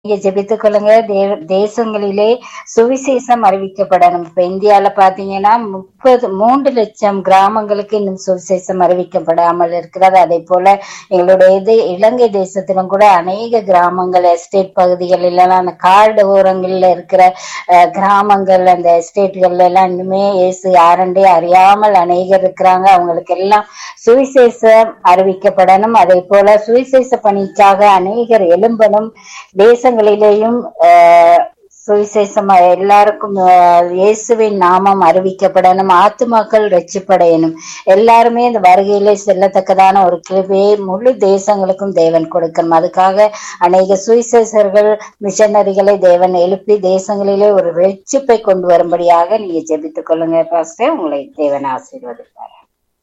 நீங்க ஜெபித்துக் கொள்ளுங்க தே- தேசங்களிலே சுவிசேஷம் அறிவிக்கப்படணும் இப்ப இந்தியால பாத்தீங்கன்னா முப்பது மூன்று லட்சம் கிராமங்களுக்கு இன்னும் சுவிசேஷம் அறிவிக்கப்படாமல் இருக்கிறது அதே போல எங்களுடைய இது இலங்கை தேசத்திலும் கூட அநேக கிராமங்கள் எஸ்டேட் பகுதிகளில் எல்லாம் அந்த காடு ஓரங்கள்ல இருக்கிற அஹ், கிராமங்கள் அந்த எஸ்டேட்கள்ல எல்லாம் இன்னுமே இயேசு யாருன்றே அறியாமல் அநேகர் இருக்கிறாங்க அவங்களுக்கு எல்லாம் சுவிசேஷம் அறிவிக்கப்படணும் அதே போல சுவிசேஷ பணிக்காக அநேகர் எழும்பணும் தேசங்களிலேயும் ஆஹ், சுவிசேஷம் எல்லாருக்கும் ஆஹ், இயேசுவின் நாமம் அறிவிக்கப்படணும் ஆத்துமாக்கள் ரட்சிப்படையணும் எல்லாருமே இந்த வருகையிலே செல்லத்தக்கதான ஒரு கிருபையை முழு தேசங்களுக்கும் தேவன் கொடுக்கணும் அதுக்காக அநேக சுவிசேஷர்கள் மிஷனரிகளை தேவன் எழுப்பி தேசங்களிலே ஒரு ரட்சிப்பை கொண்டு வரும்படியாக நீங்க ஜெபித்துக் கொள்ளுங்க பாஸ்டர் உங்களை தேவன் ஆசீர்வதிப்பார்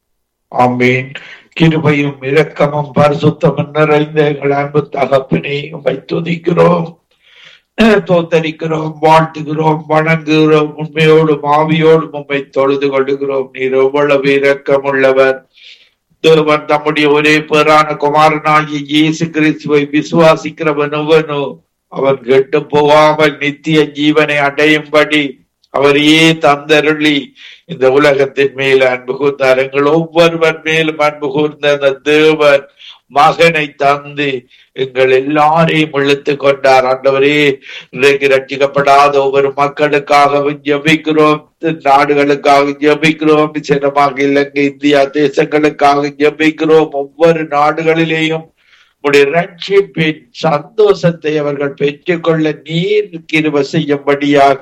ஆமீன் கிருபையும் இரக்கமும் பரிசுத்தமும் நிறைந்த எங்கள் அன்பு தகப்பினை உம்மை துதிக்கிறோம் தோத்தரிக்கிறோம் வாழ்த்துகிறோம் வணங்குகிறோம் உண்மையோடும் ஆவியோடும் உம்மை தொழுது கொள்ளுகிறோம் நீர் எவ்வளவு இரக்கமுள்ளவர் தேவன் தம்முடைய ஒரே பேரான குமாரனாகிய இயேசு கிறிஸ்துவை விசுவாசிக்கிறவன் எவனோ அவன் கெட்டு போகாமல் நித்திய ஜீவனை அடையும்படி அவரையே தந்தருளி இந்த உலகத்தின் மேல் அன்பு கூர்ந்தார் எங்கள் ஒவ்வொருவர் மேலும் அன்பு கூர்ந்த அந்த தேவன் மகனை தந்து எங்கள் எல்லாரையும் இழுத்து கொண்டார் ஆண்டவரே இன்றைக்கு ரட்சிக்கப்படாத ஒவ்வொரு மக்களுக்காகவும் ஜெபிக்கிறோம் நாடுகளுக்காக ஜெபிக்கிறோம் சின்னமாக இலங்கை இந்தியா தேசங்களுக்காக ஜெபிக்கிறோம் ஒவ்வொரு நாடுகளிலேயும் உடைய ரட்சிப்பின் சந்தோஷத்தை அவர்கள் பெற்றுக்கொள்ள நீர் கிருப செய்யும்படியாக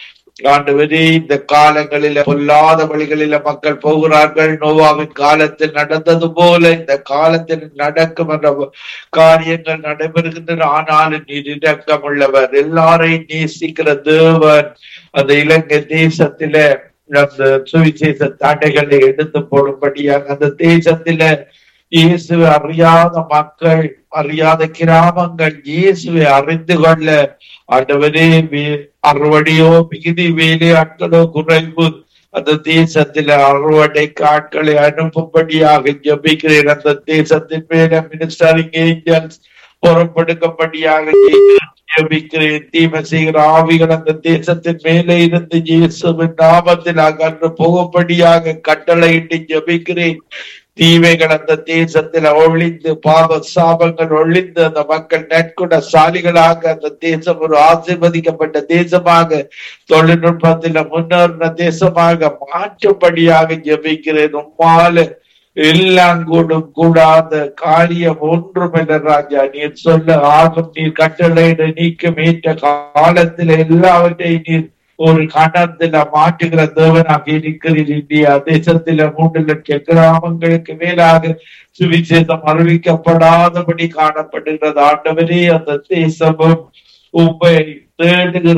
ஆண்டவரே இந்த காலங்களில பொல்லாத வழிகளில மக்கள் போகிறார்கள் நோவாவின் காலத்தில் நடந்தது போல இந்த காலத்தில் நடக்கும் என்ற காரியங்கள் நடைபெறுகின்றன ஆனாலும் நீர் இரக்கமுள்ளவர் எல்லாரையும் நேசிக்கிற தேவன் அந்த இலங்கை தேசத்தில அந்த சுவிசேஷ தடைகளை எடுத்து போடும்படியாக அந்த தேசத்தில இயேசுவை அறியாத மக்கள் அறியாத கிராமங்கள் இயேசுவை அறிந்து கொள்ள ஆண்டவரே வே- அறுவடையோ மிகுதி வேலையாட்களோ குறைவு அந்த தேசத்தில அறுவடை ஆட்களை அனுப்பும்படியாக ஜபிக்கிறேன் அந்த தேசத்தின் மேல மினிஸ்டரிங் ஏஞ்சல்ஸ் புறப்படுக்கும்படியாக ஜபிக்கிறேன் தீமை செய்கிற ஆவிகள் அந்த தேசத்தின் மேலே இருந்து இயேசுவின் நாமத்தில் அகன்று போகும்படியாக கட்டளையிட்டு ஜபிக்கிறேன் தீமைகள் அந்த தேசத்தில் ஒழிந்து பாவ சாபங்கள் ஒழிந்து அந்த மக்கள் நற்குணசாலிகளாக அந்த தேசம் ஒரு ஆசீர்வதிக்கப்பட்ட தேசமாக தொழில்நுட்பத்தில் முன்னேறின தேசமாக மாற்றும்படியாக ஜெபிக்கிறேன் உம்மால எல்லாம் கூடும் கூடாத காரியம் ஒன்றுமில்ல ராஜா நீர் சொல்ல ஆகும் நீர் கட்டளையிட நீக்கம் ஏற்ற காலத்தில் எல்லாவற்றையும் நீர் ஒரு கணத்துல மாற்றுகிற தேவனாக இருக்கிறீர் இந்தியா தேசத்தில மூன்று லட்சம் கிராமங்களுக்கு மேலாக சுவிசேஷம் அறிவிக்கப்படாதபடி காணப்படுகிறது ஆண்டவரே அந்த தேசமும் உம்மை தேடுகிற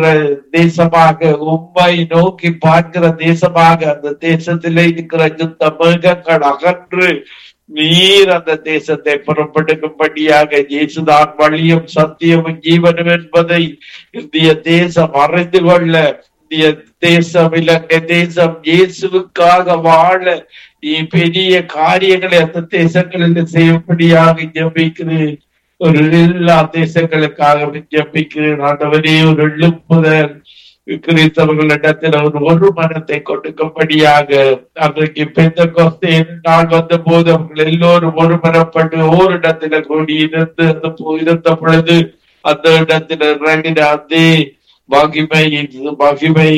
தேசமாக உம்மை நோக்கி பார்க்கிற தேசமாக அந்த தேசத்திலே இருக்கிற யுத்த மிருகங்கள் அகன்று நீர் அந்த தேசத்தை புறப்படுக்கும்படியாக இயேசுதான் வழியும் சத்தியமும் ஜீவனும் என்பதை இந்திய தேசம் அறிந்து கொள்ள இந்திய தேசம் இலங்கை தேசம் இயேசுவுக்காக வாழ நீ பெரிய காரியங்களை அந்த தேசங்களில் செய்யும்படியாக ஜெபிக்கிறேன் ஒரு எல்லா தேசங்களுக்காக ஜெபிக்கிறேன் ஆண்டவரே ஒரு எழுப்புதல் கிறிஸ்தவர்களிடத்தில் ஒரு ஒரு மனத்தை கொடுக்கும்படியாக அன்றைக்கு பெந்த கோஸ்தேன் நாள் வந்த போது அவர்கள் எல்லோரும் ஒரு மனப்பட்டு ஓரிடத்துல கூடி இருந்து அந்த போ- இருந்த பொழுது அந்த இடத்துல இறங்கின அதே மகிமை மகிமை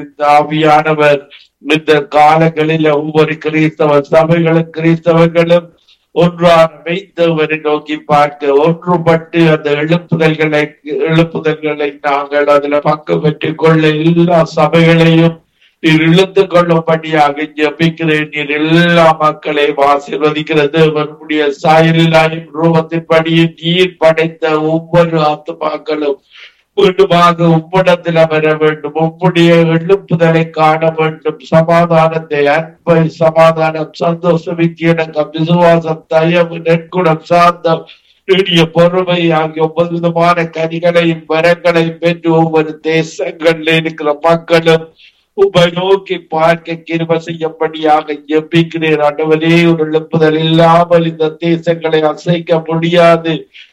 ஆவியானவர் இந்த காலங்களில் ஒவ்வொரு கிறிஸ்தவ சபைகளும் கிறிஸ்தவர்களும் ஒன்றான வைத்தவரை நோக்கி பார்க்க ஒன்றுபட்டு அந்த எழுப்புதல்களை எழுப்புதல்களை நாங்கள் அதுல பங்கு பெற்றுக் கொள்ள எல்லா சபைகளையும் நீர் இழுத்து கொள்ளும்படியாக ஜபிக்கிறேன் நீர் எல்லா மக்களையும் ஆசீர்வதிக்கிறது அவனுடைய சாயலிலாயும் ரூபத்தின்படியே நீர் படைத்த ஒவ்வொரு ஆத்துமாக்களும் மீண்டுமாக உம்மிடத்தில் வர வேண்டும் உம்முடைய எழுப்புதலை காண வேண்டும் சமாதானத்தை அன்பை சமாதானம் சந்தோஷம் விக்கியடங்கம் விசுவாசம் தயவு நெற்குணம் சாந்தம் நீடிய பொறுமை ஆகிய ஒவ்வொரு விதமான கனிகளையும் வரங்களையும் பெற்று ஒவ்வொரு தேசங்களில் இருக்கிற மக்களும் உம்மை நோக்கி பார்க்க கிருப செய்யும்படியாக ஜெபிக்கிறேன் ஆண்டவரே ஒரு எழுப்புதல் இல்லாமல் இந்த தேசங்களை அசைக்க முடியாது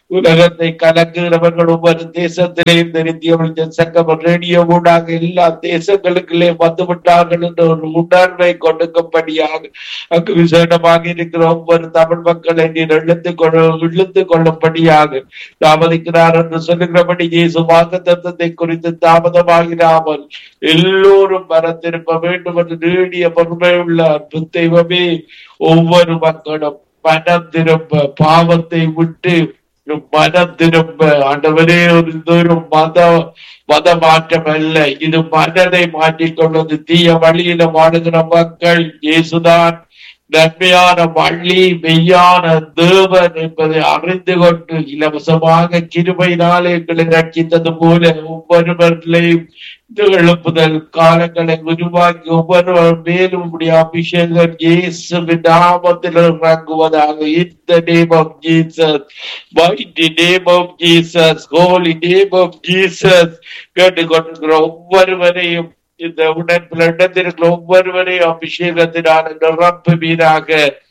உலகத்தை கலங்குகிறவர்கள் ஒவ்வொரு தேசத்திலேயும் தெரிந்தியவர்கள் சங்கம் ரேடியோ ஊடாக எல்லா தேசங்களுக்குள்ளே வந்துவிட்டார்கள் என்ற ஒரு உணர்வை கொடுக்கும்படியாக அங்கு விசேடமாக இருக்கிற ஒவ்வொரு தமிழ் மக்களை நீர் இழுத்து கொள்ள இழுத்து கொள்ளும்படியாக தாமதிக்கிறார் என்று சொல்லுகிறபடி இயேசு வாக்கு தத்துவத்தை குறித்து தாமதமாகிறாமல் எல்லோரும் மறந்திருக்க வேண்டும் என்று நீடிய பொறுமை உள்ள அன்பு தெய்வமே ஒவ்வொரு மக்களும் மனம் திரும்ப பாவத்தை விட்டு மனம் திரும்ப ஆண்டவரே ஒரு ஒரு மத மத மாற்றம் அல்ல இது மனதை மாற்றிக்கொள்வது தீய வழியில வாழுகிற மக்கள் இயேசுதான் நன்மையான வள்ளி மெய்யான தேவன் என்பதை அறிந்து கொண்டு இலவசமாக கிருபையினால் எங்களை ரட்சித்தது போல ஒவ்வொருவர்களையும் இந்த எழுப்புதல் காலங்களை உருவாக்கி ஒவ்வொருவர் மேலும் உடைய அபிஷேகம் இயேசுவின் நாமத்தில் இறங்குவதாக இந்த name of Jesus mighty name of Jesus holy name of Jesus கேட்டுக்கொண்டிருக்கிற ஒவ்வொருவரையும் இந்த உடன்பில் இடத்திற்குள்ள ஒவ்வொருவரையும் அபிஷேகத்தினால் நிரப்புவீராக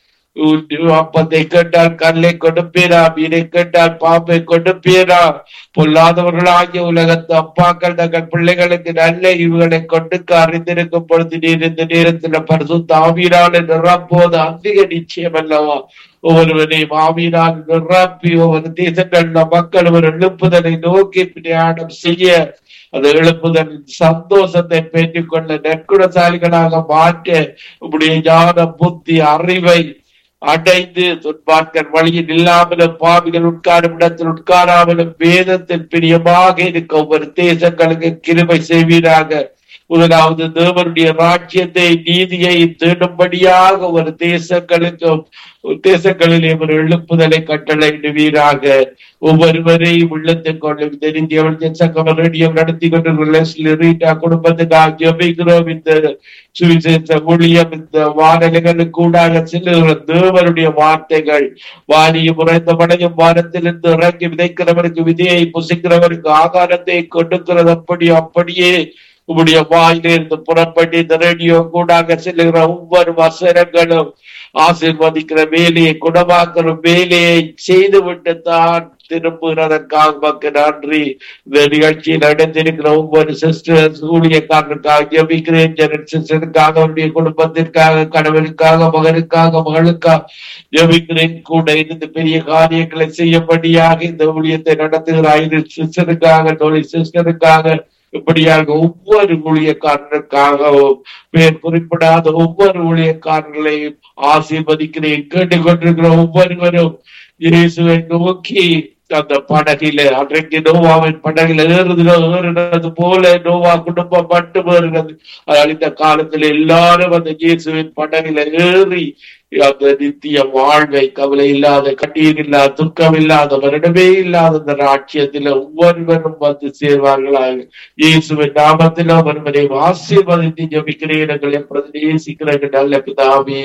அப்பத்தை கேட்டால் கல்லை கொடுப்பீரா மீனை கேட்டால் பாம்பை கொடுப்பீரா பொல்லாதவர்களாகிய உலகத்து அப்பாக்கள் தங்கள் பிள்ளைகளுக்கு நல்ல இவுகளை கொண்டுக்க அறிந்திருக்கும் பொழுது நீர் இந்த நேரத்தில் பரிசு தாவீரால் நிரப்புவது அதிக நிச்சயம் அல்லவா ஒவ்வொருவரையும் ஆவியினால் நிரப்பி ஒவ்வொரு தேசங்களில் மக்கள் ஒரு எழுப்புதலை நோக்கி பிரயாணம் செய்ய அந்த எழுப்புதலின் சந்தோஷத்தை பெற்றுக்கொள்ள நற்குணசாலிகளாக மாற்ற உங்களுடைய ஞான புத்தி அறிவை அடைந்து துன்பாட்கள் வழியில் இல்லாமலும் பாவிகள் உட்காரும் இடத்தில் உட்காராமலும் வேதத்தில் பிரியமாக இருக்க ஒவ்வொரு தேசங்களுக்கு கிருபை செய்வீராக முதலாவது தேவனுடைய ராஜ்யத்தை நீதியை தேடும்படியாக ஒரு தேசங்களுக்கும் தேசங்களிலே ஒரு எழுப்புதலை கட்டளையிடுவீராக ஒவ்வொருவரையும் உள்ளத்தில் கொள்ளும் தெரிஞ்சவர்கள் சங்கம் ரேடியம் நடத்தி கொண்டு ரீட்டா குடும்பத்துக்காக ஜபிக்கிறோம் இந்த சுவிசேஷ ஊழியம் இந்த வானலைகளுக்கு கூடாக செல்லுகிற தேவனுடைய வார்த்தைகள் வாரியும் உறைந்த மடையும் வானத்திலிருந்து இறங்கி விதைக்கிறவருக்கு விதையை புசிக்கிறவருக்கு ஆகாரத்தை கொடுக்கிறது அப்படி அப்படியே உங்களுடைய வாயிலிருந்து புறப்பட்டு இந்த ரேடியோ கூடாக செல்லுகிற ஒவ்வொரு வசனங்களும் ஆசீர்வதிக்கிற வேலையை குணமாக்குற வேலையை செய்துவிட்டு தான் திரும்புகிறதற்காக மக்கள் நன்றி இந்த நிகழ்ச்சியில் நடந்திருக்கிற ஒவ்வொரு சிஸ்டர்ஸ் ஊழியக்காரருக்காக ஜபிக்கிறேன் சிஸ்டருக்காக அவருடைய குடும்பத்திற்காக கணவனுக்காக மகனுக்காக மகளுக்காக ஜபிக்கிறேன் கூட இருந்து பெரிய காரியங்களை செய்யப்படியாக இந்த ஊழியத்தை நடத்துகிற ஐந்து சிஸ்டருக்காக தொழில் சிஸ்டருக்காக இப்படியாக ஒவ்வொரு ஊழியக்காரனுக்காகவும் பேர் குறிப்பிடாத ஒவ்வொரு ஊழியக்காரர்களையும் ஆசீர்வதிக்கிறேன் கேட்டுக்கொண்டிருக்கிற ஒவ்வொருவரும் இயேசுவை நோக்கி அந்த படகில அன்றைக்கு நோவாவின் படகில ஏறுதுல ஏறுனது போல நோவா குடும்பம் மட்டும் ஏறுகிறது அதனால் இந்த காலத்துல எல்லாரும் அந்த இயேசுவின் படகில ஏறி அந்த நித்திய வாழ்வை கவலை இல்லாத கண்ணீர் இல்லாத துக்கம் இல்லாத வருடமே இல்லாத அந்த ராட்சியத்துல ஒவ்வொருவரும் வந்து சேர்வார்களாக இயேசுவின் நாமத்தில் ஒருவரை ஆசீர்வதித்து ஜபிக்கிறேன் எங்களை பிரதேசிக்கிற நல்ல பிதாவே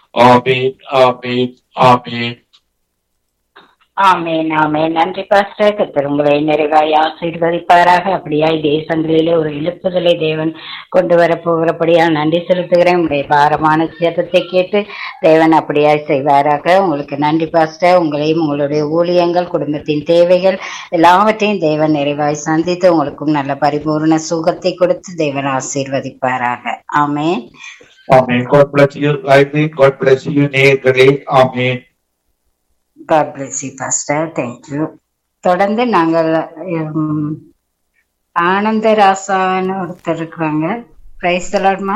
ஆமீன் ஆமீன் ஆமீன் ஆமேன் ஆமேன் நன்றி பாஸ்டர் கத்தர் உங்களை நிறைவாய் ஆசீர்வதிப்பாராக அப்படியாய் தேசங்களிலே ஒரு எழுப்புதலை தேவன் கொண்டு வர போகிறபடியா நன்றி செலுத்துகிறேன் உங்களுடைய பாரமான சேதத்தை கேட்டு தேவன் அப்படியாய் செய்வாராக உங்களுக்கு நன்றி பாஸ்டர் உங்களையும் உங்களுடைய ஊழியங்கள் குடும்பத்தின் தேவைகள் எல்லாவற்றையும் தேவன் நிறைவாய் சந்தித்து உங்களுக்கும் நல்ல பரிபூர்ண சுகத்தை கொடுத்து தேவன் ஆசீர்வதிப்பாராக ஆமேன் ஆமீன் God bless you. I think God bless you. நேயர்களே ஆமீன் God bless you pastor thank you தொடர்ந்து நாங்கள் உம், ஆனந்தராசான்னு ஒருத்தர் இருக்கிறாங்க பிரைஸ் தலாட்மா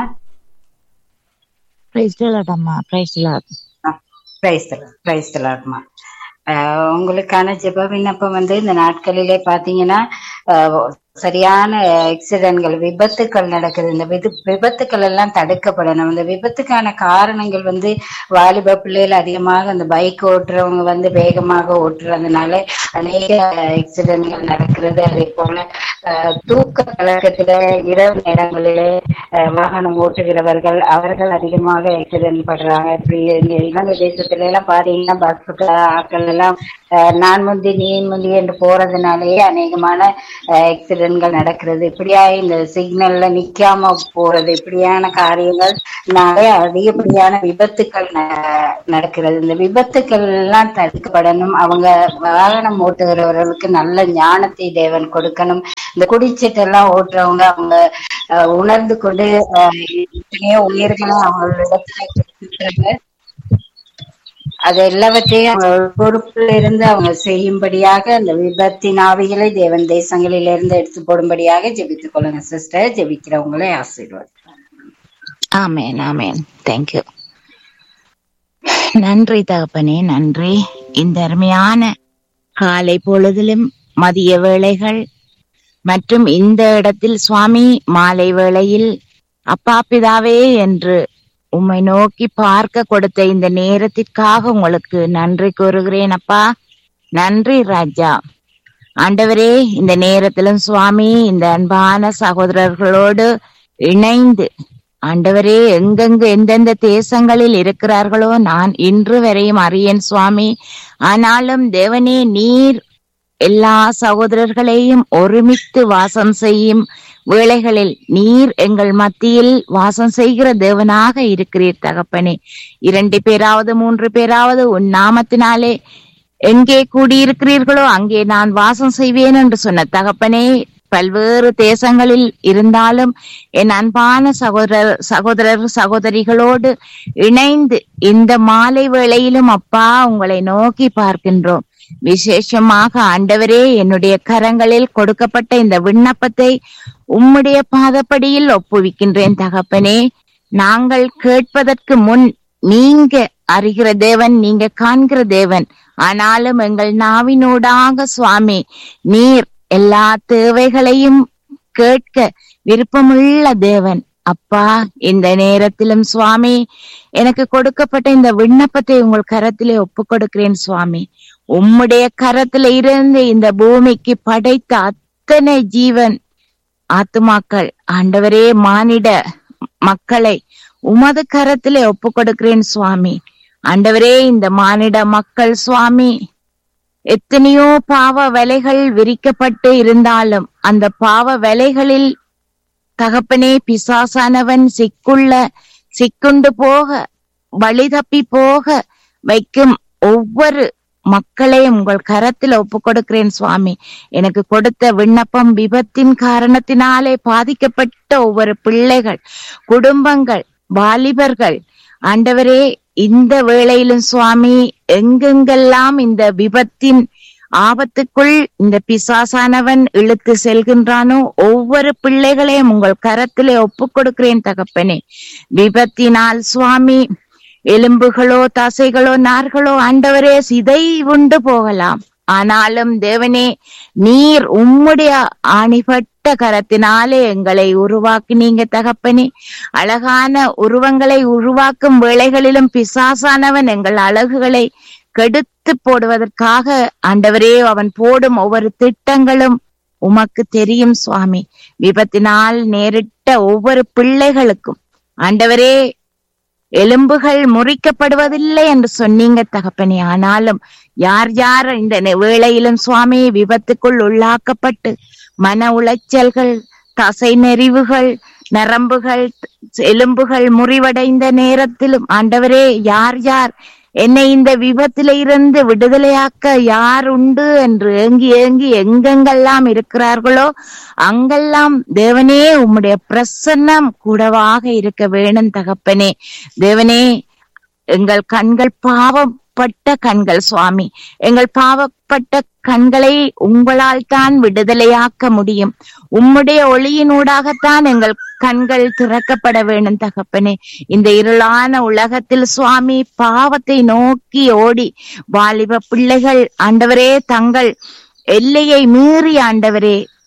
பிரைஸ் அம்மா பிரைஸ் பிரைஸ் தலாட் பிரைஸ் தலாட்மா உங்களுக்கான ஜெப விண்ணப்பம் வந்து இந்த நாட்களிலே பாத்தீங்கன்னா ஆஹ், சரியான ஆக்சிடென்ட்கள் விபத்துக்கள் நடக்குது இந்த விது விபத்துக்கள் எல்லாம் தடுக்கப்படணும் இந்த விபத்துக்கான காரணங்கள் வந்து வாலிப பிள்ளைகள் அதிகமாக அந்த பைக் ஓட்டுறவங்க வந்து வேகமாக ஓட்டுறதுனால அநேக ஆக்சிடென்ட்கள் நடக்கிறது அதே போல அஹ், தூக்க கலக்கத்தில இரவு நேரங்களிலே அஹ், வாகனம் ஓட்டுகிறவர்கள் அவர்கள் அதிகமாக ஆக்சிடென்ட் படுறாங்க இப்படி இங்க இலங்கை தேசத்துல எல்லாம் பாத்தீங்கன்னா பஸ் ஆட்கள் எல்லாம் அஹ், நான் முந்தி நீ முந்தி என்று போறதுனாலேயே அநேகமான ஆக்சிடென்ட்கள் நடக்கிறது இப்படியா இந்த சிக்னல்ல நிக்காம போறது இப்படியான காரியங்கள்னாலே அதிகப்படியான விபத்துக்கள் ந- நடக்கிறது இந்த விபத்துக்கள் எல்லாம் தடுக்கப்படணும் அவங்க வாகனம் ஓட்டுகிறவர்களுக்கு நல்ல ஞானத்தை தேவன் கொடுக்கணும் இந்த குடிச்சிட்டெல்லாம் ஓட்டுறவங்க அவங்க அஹ், உணர்ந்து கொண்டு அஹ், எத்தனையோ உயிர்களை அவங்களிடத்துல கொடுத்திருக்கிறாங்க. அது எல்லாவற்றையும் அவங்க பொறுப்புல இருந்து அவங்க செய்யும்படியாக அந்த விபத்தின் ஆவிகளை தேவன் தேசங்களிலிருந்து எடுத்து போடும்படியாக ஜெபித்துக் கொள்ளுங்க சிஸ்டர் ஜெபிக்கிறவங்களே ஆசீர்வாதம் ஆமேன் ஆமேன் தேங்க்யூ நன்றி தகப்பனே நன்றி இந்த அருமையான காலை பொழுதிலும் மதிய வேளைகள் மற்றும் இந்த இடத்தில் சுவாமி மாலை வேளையில் அப்பா பிதாவே என்று உம்மை நோக்கி பார்க்க கொடுத்த இந்த நேரத்திற்காக உங்களுக்கு நன்றி கூறுகிறேன் அப்பா நன்றி ராஜா ஆண்டவரே இந்த நேரத்திலும் சுவாமி இந்த அன்பான சகோதரர்களோடு இணைந்து ஆண்டவரே எங்கெங்கு எந்தெந்த தேசங்களில் இருக்கிறார்களோ நான் இன்று வரையும் அறியேன் சுவாமி ஆனாலும் தேவனே நீர் எல்லா சகோதரர்களையும் ஒருமித்து வாசம் செய்யும் வேளைகளில் நீர் எங்கள் மத்தியில் வாசம் செய்கிற தேவனாக இருக்கிறீர் தகப்பனே இரண்டு பேராவது மூன்று பேராவது உன் நாமத்தினாலே எங்கே கூடியிருக்கிறீர்களோ அங்கே நான் வாசம் செய்வேன் என்று சொன்ன தகப்பனே பல்வேறு தேசங்களில் இருந்தாலும் என் அன்பான சகோதரர் சகோதரர் சகோதரிகளோடு இணைந்து இந்த மாலை வேளையிலும் அப்பா உங்களை நோக்கி பார்க்கின்றோம் விசேஷமாக ஆண்டவரே என்னுடைய கரங்களில் கொடுக்கப்பட்ட இந்த விண்ணப்பத்தை உம்முடைய பாதப்படியில் ஒப்புவிக்கின்றேன் தகப்பனே நாங்கள் கேட்பதற்கு முன் நீங்க அறிகிற தேவன் நீங்க காண்கிற தேவன் ஆனாலும் எங்கள் நாவினூடாக சுவாமி நீர் எல்லா தேவைகளையும் கேட்க விருப்பமுள்ள தேவன் அப்பா இந்த நேரத்திலும் சுவாமி எனக்கு கொடுக்கப்பட்ட இந்த விண்ணப்பத்தை உங்கள் கரத்திலே ஒப்புக் கொடுக்கிறேன் சுவாமி உம்முடைய கரத்தில இருந்து இந்த பூமிக்கு படைத்த அத்தனை ஜீவன் ஆத்துமாக்கள் ஆண்டவரே மானிட மக்களை உமது கரத்திலே ஒப்புக் கொடுக்கிறேன் சுவாமி ஆண்டவரே இந்த மானிட மக்கள் சுவாமி எத்தனையோ பாவ வலைகள் விரிக்கப்பட்டு இருந்தாலும் அந்த பாவ வலைகளில் தகப்பனே பிசாசானவன் சிக்குள்ள சிக்குண்டு போக வழி தப்பி போக வைக்கும் ஒவ்வொரு மக்களையும் உங்கள் கரத்தில் ஒப்பு கொடுக்கிறேன் சுவாமி எனக்கு கொடுத்த விண்ணப்பம் விபத்தின் காரணத்தினாலே பாதிக்கப்பட்ட ஒவ்வொரு பிள்ளைகள் குடும்பங்கள் வாலிபர்கள் ஆண்டவரே இந்த வேளையிலும் சுவாமி எங்கெங்கெல்லாம் இந்த விபத்தின் ஆபத்துக்குள் இந்த பிசாசானவன் இழுத்து செல்கின்றானோ ஒவ்வொரு பிள்ளைகளையும் உங்கள் கரத்திலே ஒப்புக் கொடுக்கிறேன் தகப்பனே விபத்தினால் சுவாமி எலும்புகளோ தசைகளோ நார்களோ ஆண்டவரே சிதை உண்டு போகலாம் ஆனாலும் தேவனே நீர் உம்முடைய ஆணிபட்ட கரத்தினாலே எங்களை உருவாக்கினீங்க தகப்பனே அழகான உருவங்களை உருவாக்கும் வேளைகளிலும் பிசாசானவன் எங்கள் அழகுகளை கெடுத்து போடுவதற்காக ஆண்டவரே அவன் போடும் ஒவ்வொரு திட்டங்களும் உமக்கு தெரியும் சுவாமி விபத்தினால் நேரிட்ட ஒவ்வொரு பிள்ளைகளுக்கும் ஆண்டவரே எலும்புகள் முறிக்கப்படுவதில்லை என்று சொன்னீங்க தகப்பனே ஆனாலும் யார் யார் இந்த நெ- வேளையிலும் சுவாமி விபத்துக்குள் உள்ளாக்கப்பட்டு மன உளைச்சல்கள் தசை நெறிவுகள் நரம்புகள் எலும்புகள் முறிவடைந்த நேரத்திலும் ஆண்டவரே யார் யார் என்னை இந்த விபத்தில இருந்து விடுதலையாக்க யார் உண்டு என்று ஏங்கி ஏங்கி எங்கெங்கெல்லாம் இருக்கிறார்களோ அங்கெல்லாம் தேவனே உம்முடைய பிரசன்னம் கூடவாக இருக்க வேணும் தகப்பனே தேவனே எங்கள் கண்கள் பாவப்பட்ட கண்கள் சுவாமி எங்கள் பாவப்பட்ட கண்களை உங்களால் தான் விடுதலையாக்க முடியும் உம்முடைய ஒளியினூடாகத்தான் எங்கள் கண்கள் திறக்கப்பட வேண்டும் தகப்பனே இந்த இருளான உலகத்தில் சுவாமி பாவத்தை நோக்கி ஓடி வாலிப பிள்ளைகள் ஆண்டவரே தங்கள் எல்லையை மீறி ஆண்டவரே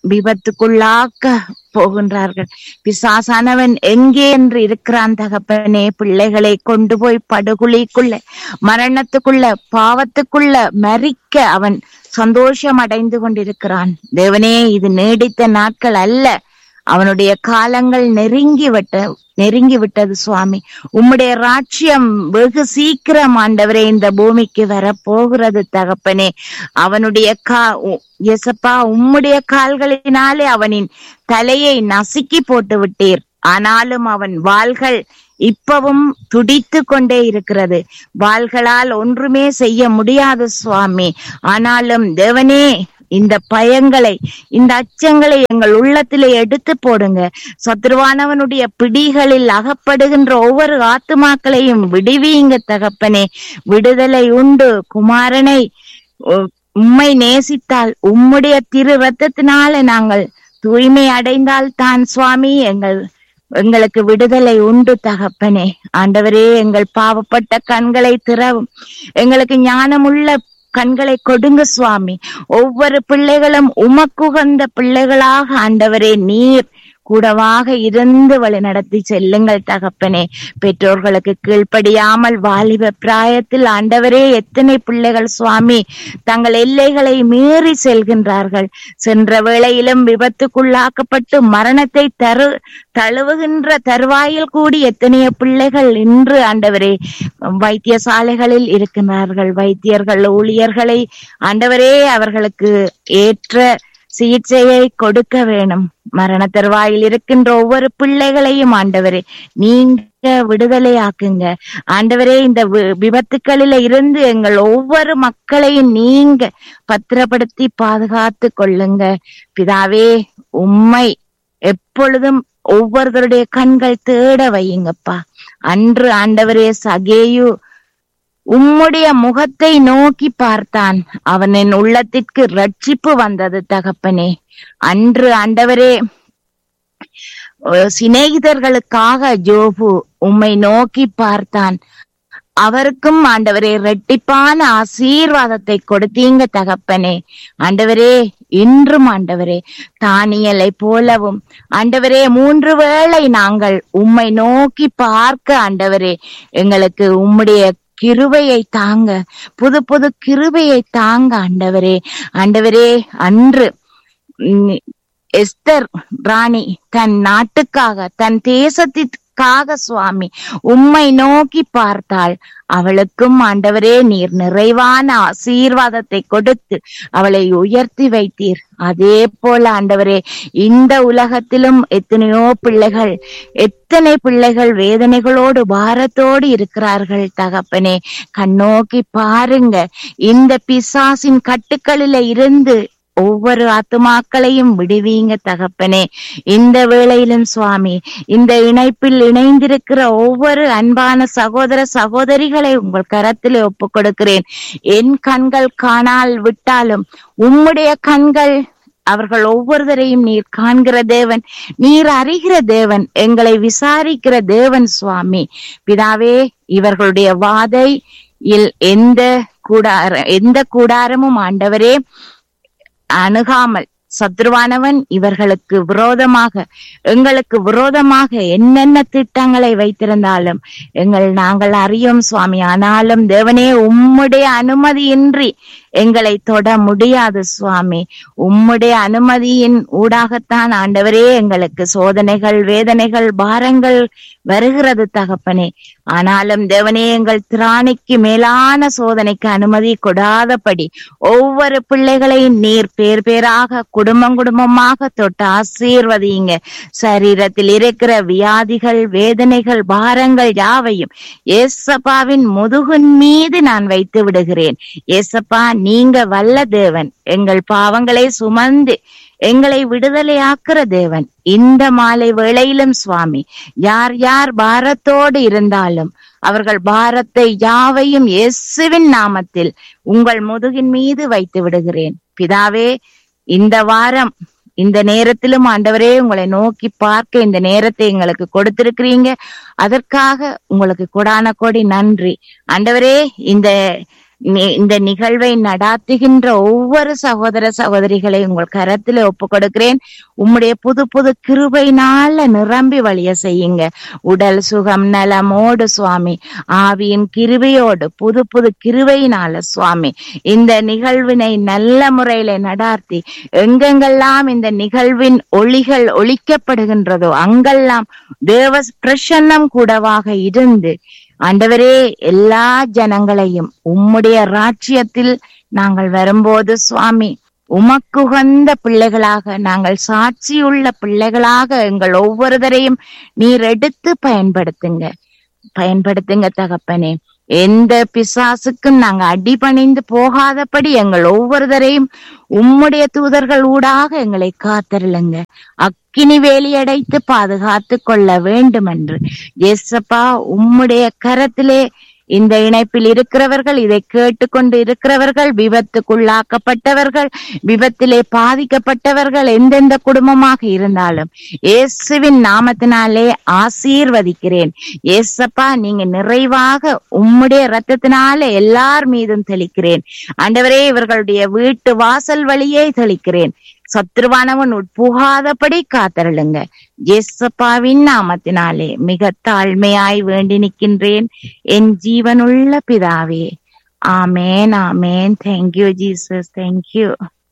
விபத்துக்குள்ளாக்க போகின்றார்கள் பிசாசானவன் எங்கே என்று இருக்கிறான் தகப்பனே பிள்ளைகளை கொண்டு போய் படுகுழிக்குள்ள மரணத்துக்குள்ள பாவத்துக்குள்ள மறிக்க அவன் சந்தோஷம் அடைந்து கொண்டிருக்கிறான் தேவனே இது நீடித்த நாட்கள் அல்ல அவனுடைய காலங்கள் நெருங்கி விட்ட நெருங்கி விட்டது சுவாமி உம்முடைய ராட்சியம் வெகு சீக்கிரம் ஆண்டவரே இந்த பூமிக்கு வரப்போகிறது தகப்பனே அவனுடைய கா உ- எசப்பா உம்முடைய கால்களினாலே அவனின் தலையை நசுக்கி போட்டு விட்டீர் ஆனாலும் அவன் வாள்கள் இப்பவும் துடித்து கொண்டே இருக்கிறது வாள்களால் ஒன்றுமே செய்ய முடியாது சுவாமி ஆனாலும் தேவனே இந்த பயங்களை இந்த அச்சங்களை எங்கள் உள்ளத்திலே எடுத்து போடுங்க சத்ருவானவனுடைய பிடிகளில் அகப்படுகின்ற ஒவ்வொரு ஆத்துமாக்களையும் விடுவீங்க தகப்பனே விடுதலை உண்டு குமாரனை உ- உம்மை நேசித்தால் உம்முடைய திரு ரத்தத்தினால நாங்கள் தூய்மை அடைந்தால் தான் சுவாமி எங்கள் எங்களுக்கு விடுதலை உண்டு தகப்பனே ஆண்டவரே எங்கள் பாவப்பட்ட கண்களை திறவும் எங்களுக்கு ஞானமுள்ள கண்களை கொடுங்க சுவாமி ஒவ்வொரு பிள்ளைகளும் உமக்குகந்த பிள்ளைகளாக ஆண்டவரே நீர் கூடவாக இருந்து வழி நடத்தி செல்லுங்கள் தகப்பனே பெற்றோர்களுக்கு கீழ்ப்படியாமல் வாலிப பிராயத்தில் ஆண்டவரே எத்தனை பிள்ளைகள் சுவாமி தங்கள் எல்லைகளை மீறி செல்கின்றார்கள் சென்ற வேளையிலும் விபத்துக்குள்ளாக்கப்பட்டு மரணத்தை தரு தழுவுகின்ற தருவாயில் கூடி எத்தனையோ பிள்ளைகள் இன்று ஆண்டவரே வைத்தியசாலைகளில் இருக்கின்றார்கள் வைத்தியர்கள் ஊழியர்களை ஆண்டவரே அவர்களுக்கு ஏற்ற சிகிச்சையை கொடுக்க வேணும் மரண தருவாயில் இருக்கின்ற ஒவ்வொரு பிள்ளைகளையும் ஆண்டவரே நீங்க விடுதலையாக்குங்க ஆண்டவரே இந்த வி- விபத்துக்களில இருந்து எங்கள் ஒவ்வொரு மக்களையும் நீங்க பத்திரப்படுத்தி பாதுகாத்து கொள்ளுங்க பிதாவே உம்மை எப்பொழுதும் ஒவ்வொருத்தருடைய கண்கள் தேட வையுங்கப்பா அன்று ஆண்டவரே சகேயு உம்முடைய முகத்தை நோக்கி பார்த்தான் அவனின் உள்ளத்திற்கு ரட்சிப்பு வந்தது தகப்பனே அன்று ஆண்டவரே அஹ் சிநேகிதர்களுக்காக ஜோபு உம்மை நோக்கி பார்த்தான் அவருக்கும் ஆண்டவரே ரெட்டிப்பான ஆசீர்வாதத்தை கொடுத்தீங்க தகப்பனே ஆண்டவரே இன்றும் ஆண்டவரே தானியலை போலவும் ஆண்டவரே மூன்று வேளை நாங்கள் உம்மை நோக்கி பார்க்க ஆண்டவரே எங்களுக்கு உம்முடைய கிருபையை தாங்க புது புது கிருபையை தாங்க ஆண்டவரே ஆண்டவரே அன்று உம், எஸ்தர் ராணி தன் நாட்டுக்காக தன் தேசத்திற்காக சுவாமி உம்மை நோக்கி பார்த்தாள் அவளுக்கும் ஆண்டவரே நீர் நிறைவான ஆசீர்வாதத்தை கொடுத்து அவளை உயர்த்தி வைத்தீர் அதே போல ஆண்டவரே இந்த உலகத்திலும் எத்தனையோ பிள்ளைகள் எத்தனை பிள்ளைகள் வேதனைகளோடு பாரத்தோடு இருக்கிறார்கள் தகப்பனே கண்ணோக்கி பாருங்க இந்த பிசாசின் கட்டுக்களில இருந்து ஒவ்வொரு ஆத்துமாக்களையும் விடுவீங்க தகப்பனே இந்த வேளையிலும் சுவாமி இந்த இணைப்பில் இணைந்திருக்கிற ஒவ்வொரு அன்பான சகோதர சகோதரிகளை உங்கள் கரத்திலே ஒப்புக் கொடுக்கிறேன் என் கண்கள் காணால் விட்டாலும் உம்முடைய கண்கள் அவர்கள் ஒவ்வொருவரையும் நீர் காண்கிற தேவன் நீர் அறிகிற தேவன் எங்களை விசாரிக்கிற தேவன் சுவாமி பிதாவே இவர்களுடைய வாதை இல் எந்த கூடார எந்த கூடாரமும் ஆண்டவரே அணுகாமல் சத்ருவானவன் இவர்களுக்கு விரோதமாக எங்களுக்கு விரோதமாக என்னென்ன திட்டங்களை வைத்திருந்தாலும் எங்கள் நாங்கள் அறியோம் சுவாமி ஆனாலும் தேவனே உம்முடைய அனுமதியின்றி எங்களை தொட முடியாது சுவாமி உம்முடைய அனுமதியின் ஊடாகத்தான் ஆண்டவரே எங்களுக்கு சோதனைகள் வேதனைகள் பாரங்கள் வருகிறது தகப்பனே ஆனாலும் தேவனே எங்கள் திராணிக்கு மேலான சோதனைக்கு அனுமதி கொடாதபடி ஒவ்வொரு பிள்ளைகளையும் நீர் பேர் பேராக குடும்பம் குடும்பமாக தொட்டு ஆசீர்வதிங்க சரீரத்தில் இருக்கிற வியாதிகள் வேதனைகள் பாரங்கள் யாவையும் ஏசப்பாவின் முதுகின் மீது நான் வைத்து விடுகிறேன் ஏசப்பா நீங்க வல்ல தேவன் எங்கள் பாவங்களை சுமந்து எங்களை விடுதலையாக்குற தேவன் இந்த மாலை வேளையிலும் சுவாமி யார் யார் பாரத்தோடு இருந்தாலும் அவர்கள் பாரத்தை யாவையும் இயேசுவின் நாமத்தில் உங்கள் முதுகின் மீது வைத்து விடுகிறேன் பிதாவே இந்த வாரம் இந்த நேரத்திலும் ஆண்டவரே உங்களை நோக்கி பார்க்க இந்த நேரத்தை எங்களுக்கு கொடுத்திருக்கிறீங்க அதற்காக உங்களுக்கு கொடான கோடி நன்றி ஆண்டவரே இந்த நி- இந்த நிகழ்வை நடாத்துகின்ற ஒவ்வொரு சகோதர சகோதரிகளை உங்கள் கரத்திலே ஒப்பு கொடுக்கிறேன் உம்முடைய புது புது கிருபையினால நிரம்பி வழிய செய்யுங்க உடல் சுகம் நலமோடு சுவாமி ஆவியின் கிருபையோடு புது புது கிருபையினால சுவாமி இந்த நிகழ்வினை நல்ல முறையில நடாத்தி எங்கெங்கெல்லாம் இந்த நிகழ்வின் ஒளிகள் ஒழிக்கப்படுகின்றதோ அங்கெல்லாம் தேவ பிரசன்னம் கூடவாக இருந்து ஆண்டவரே எல்லா ஜனங்களையும் உம்முடைய ராட்சியத்தில் நாங்கள் வரும்போது சுவாமி உமக்குகந்த பிள்ளைகளாக நாங்கள் சாட்சியுள்ள பிள்ளைகளாக எங்கள் ஒவ்வொருவரையும் நீர் எடுத்து பயன்படுத்துங்க பயன்படுத்துங்க தகப்பனே எந்த பிசாசுக்கும் நாங்க அடிபணிந்து போகாதபடி எங்கள் ஒவ்வொருவரையும் உம்முடைய தூதர்கள் ஊடாக எங்களை காத்தருளுங்க அக்கினி வேலியடைத்து பாதுகாத்து கொள்ள வேண்டும் என்று எஸ்ஸப்பா உம்முடைய கரத்திலே இந்த இணைப்பில் இருக்கிறவர்கள் இதை கேட்டுக்கொண்டு இருக்கிறவர்கள் விபத்துக்குள்ளாக்கப்பட்டவர்கள் விபத்திலே பாதிக்கப்பட்டவர்கள் எந்தெந்த குடும்பமாக இருந்தாலும் இயேசுவின் நாமத்தினாலே ஆசீர்வதிக்கிறேன் ஏசப்பா நீங்க நிறைவாக உம்முடைய ரத்தத்தினால எல்லார் மீதும் தெளிக்கிறேன் ஆண்டவரே இவர்களுடைய வீட்டு வாசல் வழியே தெளிக்கிறேன் சத்ருவானவன் உட்புகாதபடி காத்தருளுங்க ஏசப்பாவின் நாமத்தினாலே மிக தாழ்மையாய் வேண்டி நிற்கின்றேன் என் ஜீவனுள்ள பிதாவே ஆமேன் ஆமேன் தேங்க்யூ ஜீசஸ் தேங்க்யூ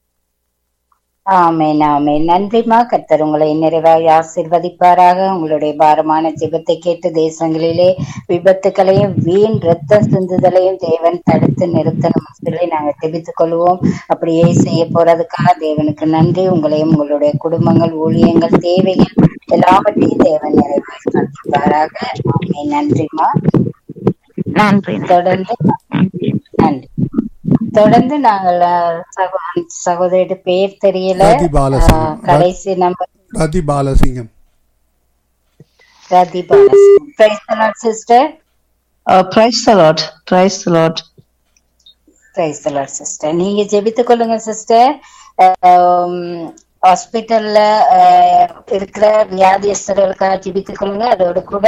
ஆமென் ஆமென் நன்றிமா கர்த்தர் உங்களை நிறைவாய் ஆசீர்வதிப்பாராக உங்களுடைய பாரமான ஜெபத்தை கேட்டு தேசங்களிலே விபத்துக்களையும் வீண் ரத்த சிந்துதலையும் தேவன் தடுத்து நிறுத்தணும் சொல்லி நாங்க தெரிவித்துக் கொள்வோம் அப்படியே செய்ய போறதுக்காக தேவனுக்கு நன்றி உங்களையும் உங்களுடைய குடும்பங்கள் ஊழியங்கள் தேவைகள் எல்லாவற்றையும் தேவன் நிறைவாய் காண்பிப்பாராக ஆமென் நன்றிமா நன்றி தொடர்ந்து நன்றி நன்றி தொடர்ந்து நாங்கள் அஹ், சகோ- சகோதரியோட பேர் தெரியல ரதி பாலசிங்கம். அஹ், கடைசி number Rathi Balasingam Rathi Balasingam sister Uh, praise the Lord. Praise the Lord. Praise sister நீங்க ஜெபித்துக் கொள்ளுங்க சிஸ்டர் ஹாஸ்பிட்டல்ல இருக்கிற வியாதியஸ்தர்களுக்காக ஜெபித்துக் கொள்ளுங்க அதோடு கூட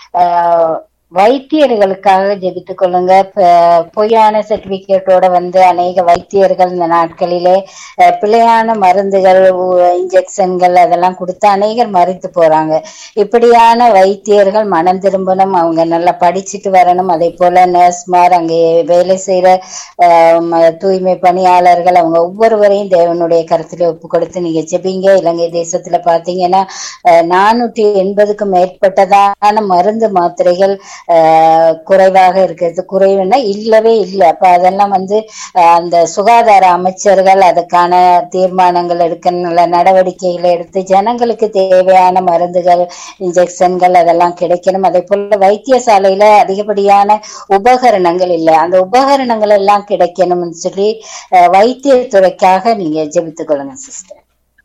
அஹ், வைத்தியர்களுக்காக ஜெபித்துக் கொள்ளுங்க ப- பொய்யான சர்டிபிகேட்டோட வந்து அநேக வைத்தியர்கள் இந்த நாட்களிலே அஹ், பிழையான மருந்துகள் இன்ஜெக்ஷன்கள் அதெல்லாம் கொடுத்து அநேகர் மறித்து போறாங்க இப்படியான வைத்தியர்கள் மனம் திரும்பணும் அவங்க நல்லா படிச்சுட்டு வரணும் அதே போல நர்ஸ்மார் அங்கே வேலை செய்யற ஆஹ், ம- தூய்மை பணியாளர்கள் அவங்க ஒவ்வொருவரையும் தேவனுடைய கருத்துல ஒப்பு கொடுத்து நீங்க ஜெபிங்க இலங்கை தேசத்துல பாத்தீங்கன்னா ஆஹ், நானூற்றி எண்பதுக்கும் மேற்பட்டதான மருந்து மாத்திரைகள் ஆஹ், குறைவாக இருக்கிறது குறைவுன்னா இல்லவே இல்லை அப்ப அதெல்லாம் வந்து ஆஹ், அந்த சுகாதார அமைச்சர்கள் அதுக்கான தீர்மானங்கள் எடுக்க நல்ல நடவடிக்கைகளை எடுத்து ஜனங்களுக்கு தேவையான மருந்துகள் இன்ஜெக்ஷன்கள் அதெல்லாம் கிடைக்கணும் அதே போல வைத்தியசாலையில அதிகப்படியான உபகரணங்கள் இல்லை அந்த உபகரணங்கள் எல்லாம் கிடைக்கணும்னு சொல்லி அஹ், வைத்தியத்துறைக்காக நீங்க ஜெபித்துக் கொள்ளுங்க சிஸ்டர்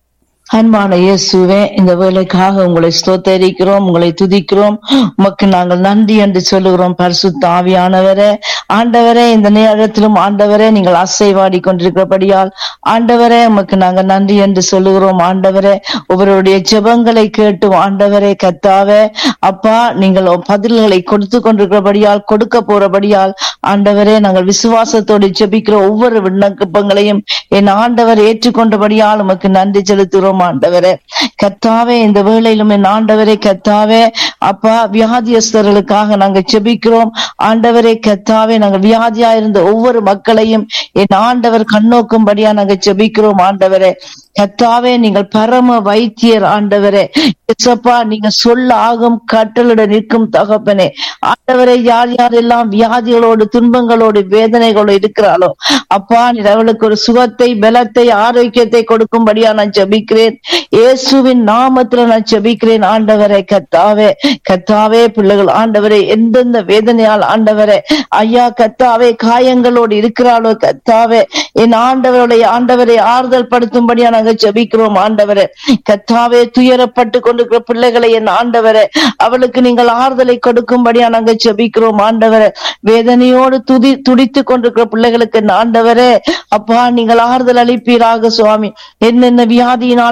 அன்பான இயேசுவே இந்த வேலைக்காக உங்களை ஸ்தோத்தரிக்கிறோம் உங்களை துதிக்கிறோம் உமக்கு நாங்கள் நன்றி என்று சொல்லுகிறோம் பரிசுத்த ஆவியானவரே ஆண்டவரே இந்த நேரத்திலும் ஆண்டவரே நீங்கள் அசைவாடி கொண்டிருக்கிறபடியால் ஆண்டவரே உமக்கு நாங்கள் நன்றி என்று சொல்லுகிறோம் ஆண்டவரே ஒவ்வொருடைய ஜெபங்களை கேட்டு ஆண்டவரே கத்தாவே அப்பா நீங்கள் பதில்களை கொடுத்து கொண்டிருக்கிறபடியால் கொடுக்க போறபடியால் ஆண்டவரே நாங்கள் விசுவாசத்தோடு ஜெபிக்கிற ஒவ்வொரு விண்ணப்பங்களையும் என் ஆண்டவர் ஏற்றுக்கொண்டபடியால் உமக்கு நன்றி செலுத்துகிறோம் ஆண்டவரே கத்தாவே இந்த வேளையிலும் என் ஆண்டவரே கத்தாவே அப்பா வியாதியஸ்தர்களுக்காக நாங்கள் ஜெபிக்கிறோம் ஆண்டவரே கத்தாவே நாங்கள் வியாதியா இருந்த ஒவ்வொரு மக்களையும் என் ஆண்டவர் கண்ணோக்கும்படியா நாங்கள் ஜெபிக்கிறோம் ஆண்டவரே கத்தாவே நீங்கள் பரம வைத்தியர் ஆண்டவரே இயேசப்பா நீங்க சொல்ல ஆகும் கட்டளிட நிற்கும் தகப்பனே ஆண்டவரே யார் யாரெல்லாம் வியாதிகளோடு துன்பங்களோடு வேதனைகளோடு இருக்கிறாளோ அப்பா நீர் அவளுக்கு ஒரு சுகத்தை பலத்தை ஆரோக்கியத்தை கொடுக்கும்படியா நான் ஜெபிக்கிறேன் இயேசுவின் நாமத்துல நான் ஜெபிக்கிறேன் ஆண்டவரே கத்தாவே கத்தாவே பிள்ளைகள் ஆண்டவரே எந்தெந்த வேதனையால் ஆண்டவரே ஐயா கத்தாவே காயங்களோடு இருக்கிறாளோ கத்தாவே என் ஆண்டவருடைய ஆண்டவரை ஆறுதல் படுத்தும்படியா நாங்க ஜெபிக்கிறோம் ஆண்டவரே கத்தாவே துயரப்பட்டு கொண்டிருக்கிற பிள்ளைகளை என் ஆண்டவரே அவளுக்கு நீங்கள் ஆறுதலை கொடுக்கும்படியா நாங்க ஜெபிக்கிறோம் ஆண்டவரே வேதனையோடு துதி துடித்து கொண்டிருக்கிற பிள்ளைகளுக்கு என் ஆண்டவரே அப்பா நீங்கள் ஆறுதல் அளிப்பீராக சுவாமி என்னென்ன வியாதியினால்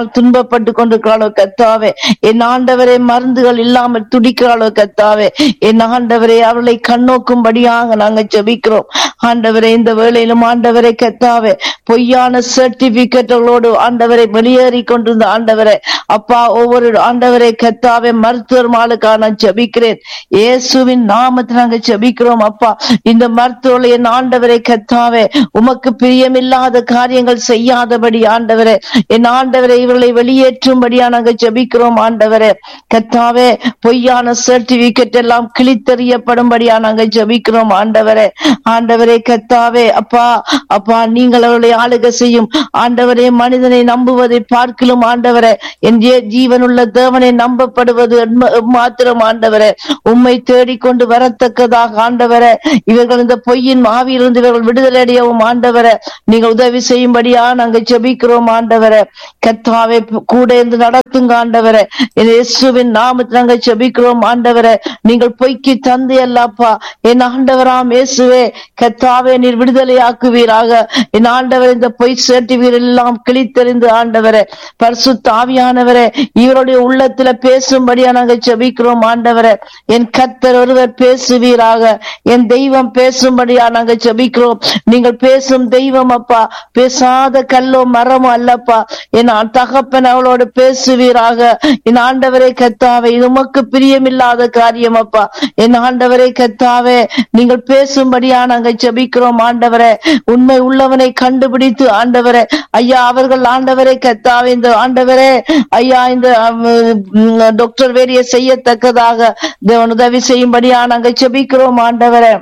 நோயினால் துன்பப்பட்டு கொண்டிருக்கிறாளோ கத்தாவே என் ஆண்டவரே மருந்துகள் இல்லாமல் துடிக்கிறாளோ கத்தாவே என் ஆண்டவரே அவளை கண்ணோக்கும்படியாக நாங்க ஜெபிக்கிறோம் ஆண்டவரே இந்த வேளையிலும் ஆண்டவரே கத்தாவே பொய்யான சர்டிபிகேட்டுகளோடு ஆண்டவரை வெளியேறி கொண்டிருந்த ஆண்டவரே அப்பா ஒவ்வொரு ஆண்டவரை கத்தாவே மருத்துவர் மாலுக்காக நான் ஜெபிக்கிறேன் இயேசுவின் நாமத்தில் நாங்க ஜெபிக்கிறோம் அப்பா இந்த மருத்துவர்களை என் ஆண்டவரை கத்தாவே உமக்கு பிரியமில்லாத காரியங்கள் செய்யாதபடி ஆண்டவரே என் ஆண்டவரை இவர்களை வெளியேற்றும்படியா நாங்க ஜெபிக்கிறோம் ஆண்டவரே கத்தாவே பொய்யான சர்டிபிகேட் எல்லாம் கிழித்தறியப்படும்படியா நாங்க ஜெபிக்கிறோம் ஆண்டவரே ஆண்டவரே கத்தாவே அப்பா அப்பா நீங்கள் அவர்களை ஆளுக செய்யும் ஆண்டவரே மனிதனை நம்புவதை பார்க்கிலும் ஆண்டவரே என் ஜீ- ஜீவனுள்ள தேவனை நம்பப்படுவது என்ம- மாத்திரம் ஆண்டவரே உம்மை தேடிக்கொண்டு வரத்தக்கதாக ஆண்டவரே இவர்கள் இந்த பொய்யின் ஆவியிலிருந்து இவர்கள் விடுதலை அடையவும் ஆண்டவரே நீங்கள் உதவி செய்யும்படியா நாங்க ஜெபிக்கிறோம் ஆண்டவரே கத்தாவே கூட இருந்து நடத்துங்க ஆண்டவரே என் இயேசுவின் நாமத்தில் நாங்க ஜெபிக்கிறோம் ஆண்டவரே நீங்கள் பொய்க்கு தந்தை அல்லப்பா என் ஆண்டவராம் இயேசுவே கத்தாவே நீர் விடுதலையாக்குவீராக என் ஆண்டவர் இந்த பொய் சர்டிபிகேட் எல்லாம் கிழித்தெறிந்து ஆண்டவரே பரிசுத்த ஆவியானவரே இவருடைய உள்ளத்துல பேசும்படியா நாங்க ஜெபிக்கிறோம் ஆண்டவரே என் கர்த்தர் ஒருவர் பேசுவீராக என் தெய்வம் பேசும்படியா நாங்க ஜெபிக்கிறோம் நீங்கள் பேசும் தெய்வம் அப்பா பேசாத கல்லோ மரமோ அல்லப்பா என் தகப்பன் அவளோடு பேசுவீராக என் ஆண்டவரே கத்தாவே இது உமக்கு பிரியமில்லாத காரியம் அப்பா என் ஆண்டவரே கத்தாவே நீங்கள் பேசும்படியா நாங்க ஜெபிக்கிறோம் ஆண்டவரே உண்மை உள்ளவனை கண்டுபிடித்து ஆண்டவரே ஐயா அவர்கள் ஆண்டவரே கத்தாவே இந்த ஆண்டவரே ஐயா இந்த அம், ம், டாக்டர் வேரிய செய்யத்தக்கதாக தேவன் உதவி செய்யும்படியா நாங்க ஜெபிக்கிறோம் ஆண்டவரே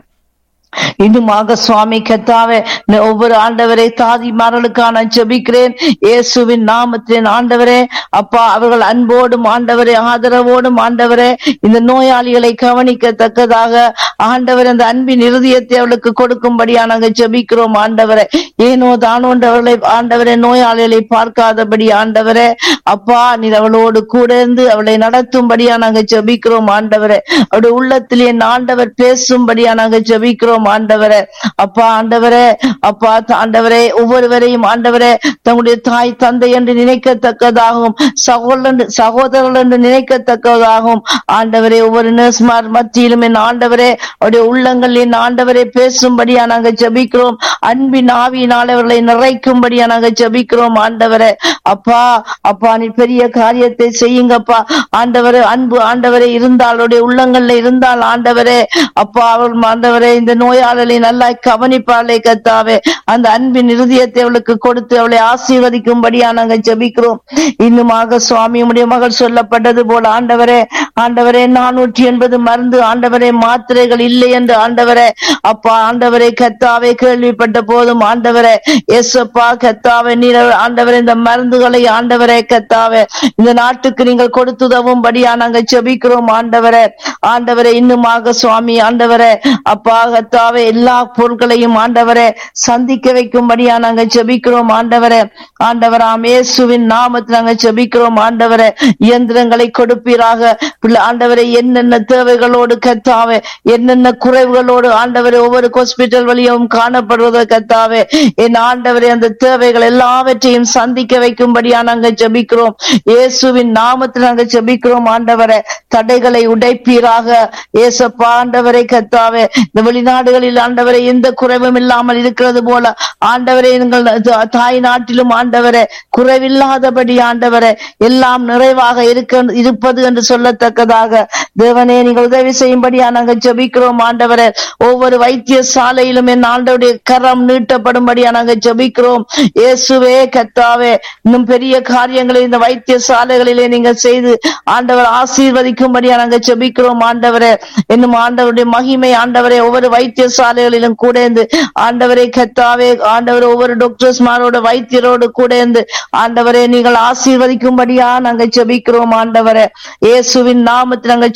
இன்னுமாக சுவாமி கத்தாவே ந- ஒவ்வொரு ஆண்டவரை தாதி மரலுக்கான ஜெபிக்கிறேன் இயேசுவின் நாமத்தின் ஆண்டவரே அப்பா அவர்கள் அன்போடும் ஆண்டவரே ஆதரவோடும் ஆண்டவரே இந்த நோயாளிகளை கவனிக்கத்தக்கதாக ஆண்டவர் அந்த அன்பின் இருதயத்தை அவளுக்கு கொடுக்கும்படியா நாங்க ஜெபிக்கிறோம் ஆண்டவரே ஏனோ தானோன்று அவர்களை ஆண்டவரே நோயாளிகளை பார்க்காதபடி ஆண்டவரே அப்பா நீர் அவளோடு கூட இருந்து அவளை நடத்தும்படியா நாங்க ஜெபிக்கிறோம் ஆண்டவரே அவருடைய உள்ளத்தில் என் ஆண்டவர் பேசும்படியா நாங்க ஜெபிக்கிறோம் ஆண்டவரே அப்பா ஆண்டவரே அப்பா த- ஆண்டவரே ஒவ்வொருவரையும் ஆண்டவரே தங்களுடைய தாய் தந்தை என்று நினைக்கத்தக்கதாகவும் சகோதரன் சகோதரர்கள் என்று நினைக்கத்தக்கதாகவும் ஆண்டவரே ஒவ்வொரு நர்ஸ்மார் மத்தியிலும் என் ஆண்டவரே அவருடைய உள்ளங்கள் என் ஆண்டவரே பேசும்படியா நாங்க ஜெபிக்கிறோம் அன்பின் ஆவியினால் அவர்களை நிறைக்கும்படியா நாங்க ஜெபிக்கிறோம் ஆண்டவரே அப்பா அப்பா நீ பெரிய காரியத்தை செய்யுங்கப்பா ஆண்டவரே அன்பு ஆண்டவரே இருந்தால் அவருடைய உள்ளங்கள்ல இருந்தால் ஆண்டவரே அப்பா அவள் ஆண்டவரே இந்த நோயாளர்களை நல்லா கவனிப்பாளே கத்தாவே அந்த அன்பின் இருதயத்தை அவளுக்கு கொடுத்து அவளை ஆசீர்வதிக்கும்படியா நாங்க ஜெபிக்கிறோம் இன்னுமாக சுவாமி உடைய மகள் சொல்லப்பட்டது போல ஆண்டவரே ஆண்டவரே நானூற்றி எண்பது மருந்து ஆண்டவரே மாத்திரைகள் இல்லை என்று ஆண்டவரே அப்பா ஆண்டவரே கத்தாவே கேள்விப்பட்ட போதும் ஆண்டவரே எஸ்அப்பா கத்தாவே நீர் ஆண்டவரே இந்த மருந்துகளை ஆண்டவரே கத்தாவே இந்த நாட்டுக்கு நீங்கள் கொடுத்துதவும்படியா நாங்க ஜெபிக்கிறோம் ஆண்டவரே ஆண்டவரே இன்னுமாக சுவாமி ஆண்டவரே அப்பா கத்தாவே எல்லா பொருட்களையும் ஆண்டவரே சந்திக்க வைக்கும்படியா நாங்க ஜெபிக்கிறோம் ஆண்டவரே ஆண்டவராம் இயேசுவின் நாமத்தில் நாங்க ஜெபிக்கிறோம் ஆண்டவரே இயந்திரங்களை கொடுப்பீராக பிள்ளை ஆண்டவரே என்னென்ன தேவைகளோடு கத்தாவே என்னென்ன குறைவுகளோடு ஆண்டவரே ஒவ்வொரு ஹாஸ்பிட்டல் வழியும் காணப்படுவதோ கத்தாவே என் ஆண்டவரே அந்த தேவைகள் எல்லாவற்றையும் சந்திக்க வைக்கும்படியா நாங்க ஜெபிக்கிறோம் இயேசுவின் நாமத்தில் நாங்க ஜெபிக்கிறோம் ஆண்டவரே தடைகளை உடைப்பீராக ஏசப்பா ஆண்டவரை கத்தாவே இந்த வெளிநாடுகளில் ஆண்டவரை எந்த குறைவும் இல்லாமல் இருக்கிறது போல ஆண்டவரே எங்கள் த- தாய் நாட்டிலும் ஆண்டவரே குறைவில்லாதபடி ஆண்டவரே எல்லாம் நிறைவாக இருக்க இருப்பது என்று சொல்லத்தக்கதாக தேவனே நீங்கள் உதவி செய்யும்படியா நாங்கள் ஜெபிக்கிறோம் ஆண்டவரே ஒவ்வொரு வைத்தியசாலையிலும் என் ஆண்டவருடைய கரம் நீட்டப்படும்படியா நாங்கள் ஜெபிக்கிறோம் இயேசுவே கத்தாவே இன்னும் பெரிய காரியங்களை இந்த வைத்தியசாலைகளிலே நீங்க செய்து ஆண்டவர் ஆசீர்வதிக்கும்படியா நாங்க ஜெபிக்கிறோம் ஆண்டவரே இன்னும் ஆண்டவருடைய மகிமை ஆண்டவரே ஒவ்வொரு வைத்தியசாலைகளிலும் கூட இருந்து ஆண்டவரை கத்தாவே ஆண்டவர் ஒவ்வொரு டாக்டர்ஸ் மாரோட வைத்தியரோடு கூட இருந்து ஆண்டவரே நீங்கள் ஆசீர்வதிக்கும்படியா நாங்க ஜெபிக்கிறோம் ஆண்டவரே இயேசுவின் நாமத்தில் நாங்க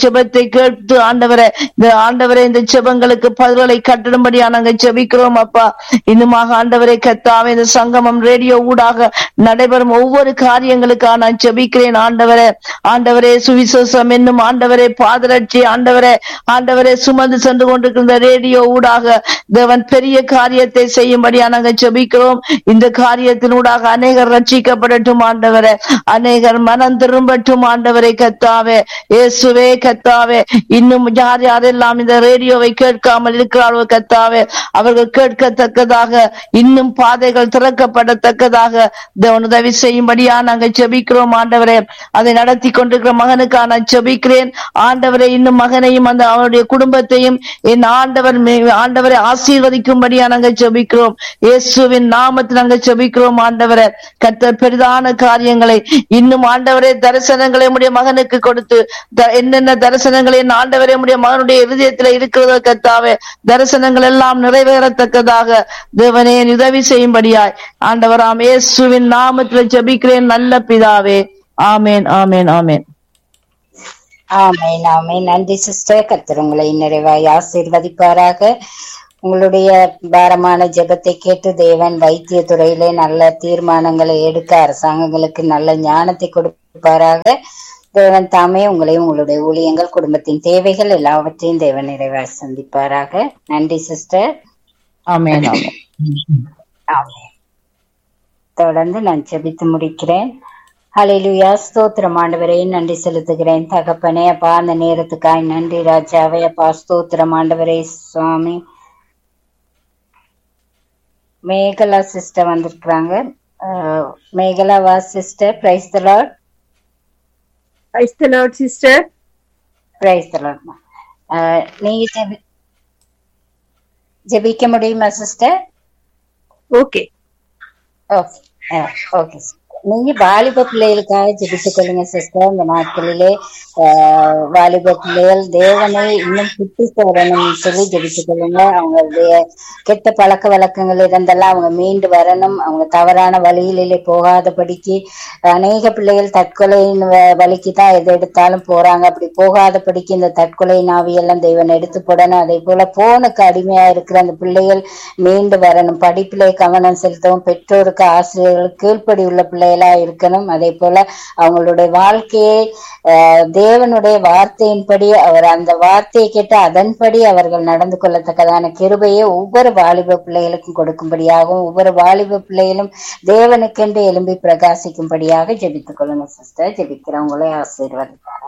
செபத்தை கேட்டு ஆண்டவரை இந்த ஆண்டவரை இந்த செபங்களுக்கு பதில்களை கட்டிடும்படியா நாங்க செபிக்கிறோம் அப்பா இன்னுமாக ஆண்டவரை கத்தாவே இந்த சங்கமம் ரேடியோ ஊடாக நடைபெறும் ஒவ்வொரு காரியங்களுக்காக நான் செபிக்கிறேன் ஆண்டவரே ஆண்டவரே சுவிசேஷம் என்னும் ஆண்டவரே பாதரட்சி ஆண்டவரே ஆண்டவரே சுமந்து சென்று கொண்டிருக்கிற ரேடியோ ஊடாக தேவன் பெரிய காரியத்தை செய்யும்படியா நாங்க செபிக்கிறோம் இந்த காரியத்தினூடாக அநேகர் ரட்சிக்கப்படட்டும் ஆண்டவரே அநேகர் மனம் திரும்பட்டும் ஆண்டவரை கத்தாவே இயேசுவே கத்தாவே இன்னும் யார் யாரெல்லாம் இந்த ரேடியோவை கேட்காமல் இருக்கிறார்களோ கத்தாவே அவர்கள் கேட்கத்தக்கதாக இன்னும் பாதைகள் திறக்கப்படத்தக்கதாக தேவன் உதவி செய்யும்படியா நாங்க ஜெபிக்கிறோம் ஆண்டவரே அதை நடத்தி கொண்டிருக்கிற மகனுக்காக நான் ஜெபிக்கிறேன் ஆண்டவரே இன்னும் மகனையும் அந்த அவருடைய குடும்பத்தையும் என் ஆண்டவர் மே- ஆண்டவரை ஆசீர்வதிக்கும்படியா நாங்க ஜெபிக்கிறோம் இயேசுவின் நாமத்தில் நாங்க ஜெபிக்கிறோம் ஆண்டவரே கர்த்தர் பெரிதான காரியங்களை இன்னும் ஆண்டவரே தரிசனங்களை உடைய மகனுக்கு கொடுத்து த- என்னென்ன தரிசனங்களை என் ஆண்டவரே உடைய மகனுடைய இருதயத்துல இருக்கிறதோ கர்த்தாவே தரிசனங்கள் எல்லாம் நிறைவேறத்தக்கதாக தேவனே நீ உதவி செய்யும்படியாய் ஆண்டவராம் இயேசுவின் நாமத்தில் ஜெபிக்கிறேன் நல்ல பிதாவே ஆமேன் ஆமேன் ஆமேன் ஆமென் ஆமென் நன்றி சிஸ்டர் கர்த்தர் உங்களை நிறைவாய் ஆசீர்வதிப்பாராக உங்களுடைய பாரமான ஜெபத்தை கேட்டு தேவன் வைத்திய துறையிலே நல்ல தீர்மானங்களை எடுக்க அரசாங்கங்களுக்கு நல்ல ஞானத்தை கொடுப்பாராக தேவன் தாமே உங்களையும் உங்களுடைய ஊழியங்கள் குடும்பத்தின் தேவைகள் எல்லாவற்றையும் தேவன் நிறைவாய் சந்திப்பாராக நன்றி சிஸ்டர் ஆமேன் ஆமேன் ஆமென் தொடர்ந்து நான் ஜெபித்து முடிக்கிறேன் ஹalleluya ஸ்தோத்திரம் ஆண்டவரே நன்றி செலுத்துகிறேன் தகப்பனே அப்பா அந்த நேரத்துக்காய் நன்றி ராஜாவே அப்பா ஸ்தோத்திரம் ஆண்டவரே சுவாமி மேகலா சிஸ்டர் வந்திருக்கிறாங்க அஹ், மேகலா வா sister praise the lord Praise the Lord, sister. Praise the lord நீங்க ஜெபி ஜெபிக்க முடியுமா சிஸ்டர் Okay. ஓகே ஓகே நீங்க வாலிப பிள்ளைகளுக்காக ஜெபித்துக் கொள்ளுங்க சிஸ்டர் இந்த நாட்களிலே ஆஹ், வாலிப பிள்ளைகள் தேவனை இன்னும் புத்தி வரணும் சொல்லி ஜெபித்துக் கொள்ளுங்க அவங்களுடைய கெட்ட பழக்க வழக்கங்கள் இருந்தெல்லாம் அவங்க மீண்டு வரணும் அவங்க தவறான வழியிலே போகாதபடிக்கு அநேக பிள்ளைகள் தற்கொலையின் வ- வழிக்கு தான் எது எடுத்தாலும் போறாங்க அப்படி போகாதபடிக்கு இந்த தற்கொலை நாவியெல்லாம் தெய்வன் எடுத்து போடணும் அதே போல போனுக்கு அடிமையா இருக்கிற அந்த பிள்ளைகள் மீண்டு வரணும் படிப்பிலே கவனம் செலுத்தவும் பெற்றோருக்கு ஆசிரியர்களுக்கு கீழ்ப்படி உள்ள பிள்ளைகளா இருக்கணும் அதே போல அவங்களுடைய வாழ்க்கையை ஆஹ், தேவனுடைய வார்த்தையின்படி அவர் அந்த வார்த்தையை கேட்டு அதன்படி அவர்கள் நடந்து கொள்ளத்தக்கதான கிருபையை ஒவ்வொரு வாலிப பிள்ளைகளுக்கும் கொடுக்கும்படியாகவும் ஒவ்வொரு வாலிப பிள்ளைகளும் தேவனுக்கென்று எழும்பி பிரகாசிக்கும்படியாக ஜெபித்துக் கொள்ளுங்க சிஸ்டர் ஜெபிக்கிறவங்களே ஆசீர்வதிப்பாங்க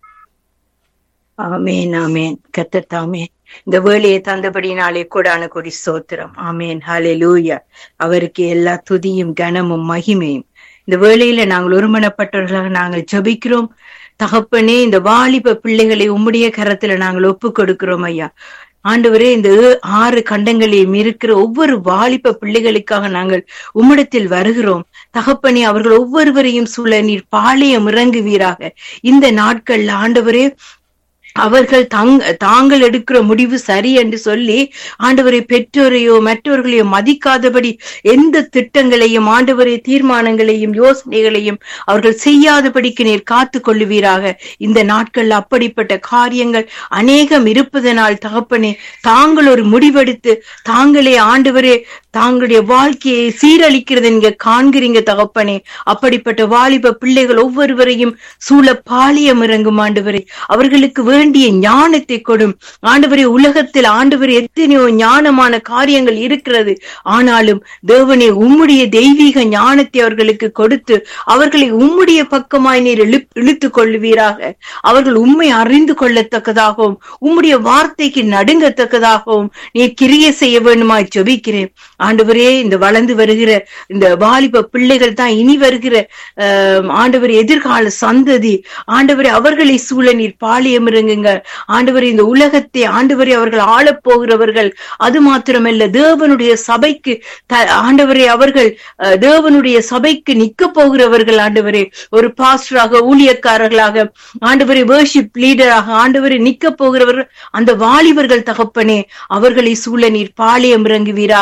ஆமேன் ஆமேன் கர்த்தர் தாமே இந்த வேலையை தந்தபடினாலே கூடான கொடி ஸ்தோத்திரம் ஆமேன் ஹalleluya அவருக்கு எல்லா துதியும் கனமும் மகிமையும் இந்த வேளையில நாங்கள் ஒருமனப்பட்டவர்களாக நாங்கள் ஜெபிக்கிறோம் தகப்பனே இந்த வாலிப பிள்ளைகளை உம்முடைய கரத்துல நாங்கள் ஒப்பு கொடுக்கிறோம் ஐயா ஆண்டவரே இந்த ஏ- ஆறு கண்டங்களையும் இருக்கிற ஒவ்வொரு வாலிப பிள்ளைகளுக்காக நாங்கள் உம்மிடத்தில் வருகிறோம் தகப்பனே அவர்கள் ஒவ்வொருவரையும் சூழ நீர் பாளையம் இறங்குவீராக இந்த நாட்கள்ல ஆண்டவரே அவர்கள் தங் தாங்கள் எடுக்கிற முடிவு சரி என்று சொல்லி ஆண்டவரை பெற்றோரையோ மற்றவர்களையோ மதிக்காதபடி எந்த திட்டங்களையும் ஆண்டவரை தீர்மானங்களையும் யோசனைகளையும் அவர்கள் செய்யாதபடிக்கு நீர் காத்து கொள்ளுவீராக இந்த நாட்கள்ல அப்படிப்பட்ட காரியங்கள் அநேகம் இருப்பதனால் தகப்பனே தாங்கள் ஒரு முடிவெடுத்து தாங்களே ஆண்டவரே தாங்களுடைய வாழ்க்கையை சீரழிக்கிறது நீங்க காண்கிறீங்க தகப்பனே அப்படிப்பட்ட வாலிப பிள்ளைகள் ஒவ்வொருவரையும் சூழ பாலியம் இறங்கும் ஆண்டவரே அவர்களுக்கு வேண்டிய ஞானத்தை கொடும் ஆண்டவரே உலகத்தில் ஆண்டவரே எத்தனையோ ஞானமான காரியங்கள் இருக்கிறது ஆனாலும் தேவனே உம்முடைய தெய்வீக ஞானத்தை அவர்களுக்கு கொடுத்து அவர்களை உம்முடைய பக்கமாய் நீர் இழு இழுத்துக் கொள்ளுவீராக அவர்கள் உண்மை அறிந்து கொள்ளத்தக்கதாகவும் உம்முடைய வார்த்தைக்கு நடுங்கத்தக்கதாகவும் நீர் கிரிய செய்ய வேண்டுமாய் ஜெபிக்கிறேன் ஆண்டவரே இந்த வளர்ந்து வருகிற இந்த வாலிப பிள்ளைகள் தான் இனி வருகிற ஆஹ், ஆண்டவரே எதிர்கால சந்ததி ஆண்டவரே அவர்களை சூழ நீர் பாளையம் இறங்குங்க ஆண்டவரே இந்த உலகத்தை ஆண்டவரே அவர்கள் ஆளப் போகிறவர்கள் அது மாத்திரமல்ல தேவனுடைய சபைக்கு த- ஆண்டவரே அவர்கள் அஹ், தேவனுடைய சபைக்கு நிக்க போகிறவர்கள் ஆண்டவரே ஒரு பாஸ்டராக ஊழியக்காரர்களாக ஆண்டவரே வேர்ஷிப் லீடராக ஆண்டவரே நிக்க போகிறவர்கள் அந்த வாலிபர்கள் தகப்பனே அவர்களை சூழ நீர் பாளையம் இறங்குவீராக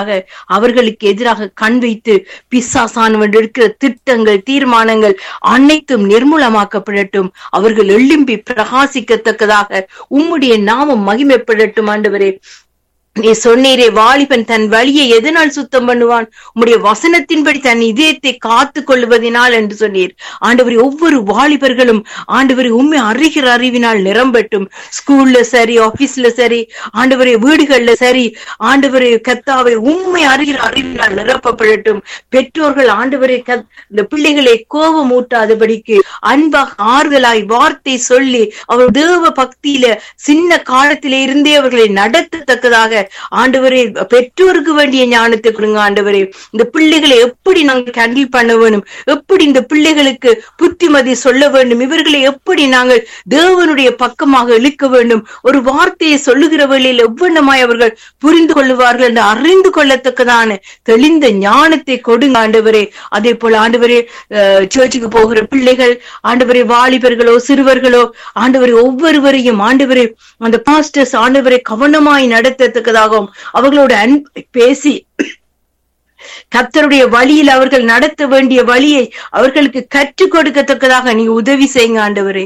அவர்களுக்கு எதிராக கண் வைத்து பிசாசானவன் இருக்கிற திட்டங்கள் தீர்மானங்கள் அனைத்தும் நிர்மூலமாக்கப்படட்டும் அவர்கள் எழும்பி பிரகாசிக்கத்தக்கதாக உம்முடைய நாமம் மகிமைப்படட்டும் ஆண்டவரே நீ சொன்னீரே வாலிபன் தன் வழியை எதனால் சுத்தம் பண்ணுவான் உம்முடைய வசனத்தின்படி தன் இதயத்தை காத்து கொள்வதனால் என்று சொன்னீர் ஆண்டவரே ஒவ்வொரு வாலிபர்களும் ஆண்டவரை உண்மை அறிகிற அறிவினால் நிரம்பட்டும் ஸ்கூல்ல சரி ஆபீஸ்ல சரி ஆண்டவரே வீடுகள்ல சரி ஆண்டவரே கத்தாவை உண்மை அறிகிற அறிவினால் நிரப்பப்படட்டும் பெற்றோர்கள் ஆண்டவரை கத் இந்த பிள்ளைகளை கோபம் ஊட்டாதபடிக்கு அன்பாக ஆறுதலாய் வார்த்தை சொல்லி அவர் தேவ பக்தியில சின்ன காலத்திலே இருந்தே அவர்களை நடத்தத்தக்கதாக ஆண்டவரே பெற்றோருக்கு வேண்டிய ஞானத்தை கொடுங்க ஆண்டவரே இந்த பிள்ளைகளை எப்படி நாங்கள் ஹேண்டில் பண்ண வேணும் எப்படி இந்த பிள்ளைகளுக்கு புத்திமதி சொல்ல வேண்டும் இவர்களை எப்படி நாங்கள் தேவனுடைய பக்கமாக இழுக்க வேண்டும் ஒரு வார்த்தையை சொல்லுகிற வேளையில் எவ்வண்ணமாய் அவர்கள் புரிந்து கொள்ளுவார்கள் என்று அறிந்து கொள்ளத்தக்கதான தெளிந்த ஞானத்தை கொடுங்க ஆண்டவரே அதே போல ஆண்டவரே அஹ், சர்ச்சுக்கு போகிற பிள்ளைகள் ஆண்டவரே வாலிபர்களோ சிறுவர்களோ ஆண்டவரை ஒவ்வொருவரையும் ஆண்டவரே அந்த பாஸ்டர்ஸ் ஆண்டவரை கவனமாய் நடத்தத்தக்கதாகவும் அவர்களோட அன்பை பேசி கர்த்தருடைய வழியில் அவர்கள் நடத்த வேண்டிய வழியை அவர்களுக்கு கற்றுக் கொடுக்கத்தக்கதாக நீ உதவி செய்யுங்க ஆண்டவரே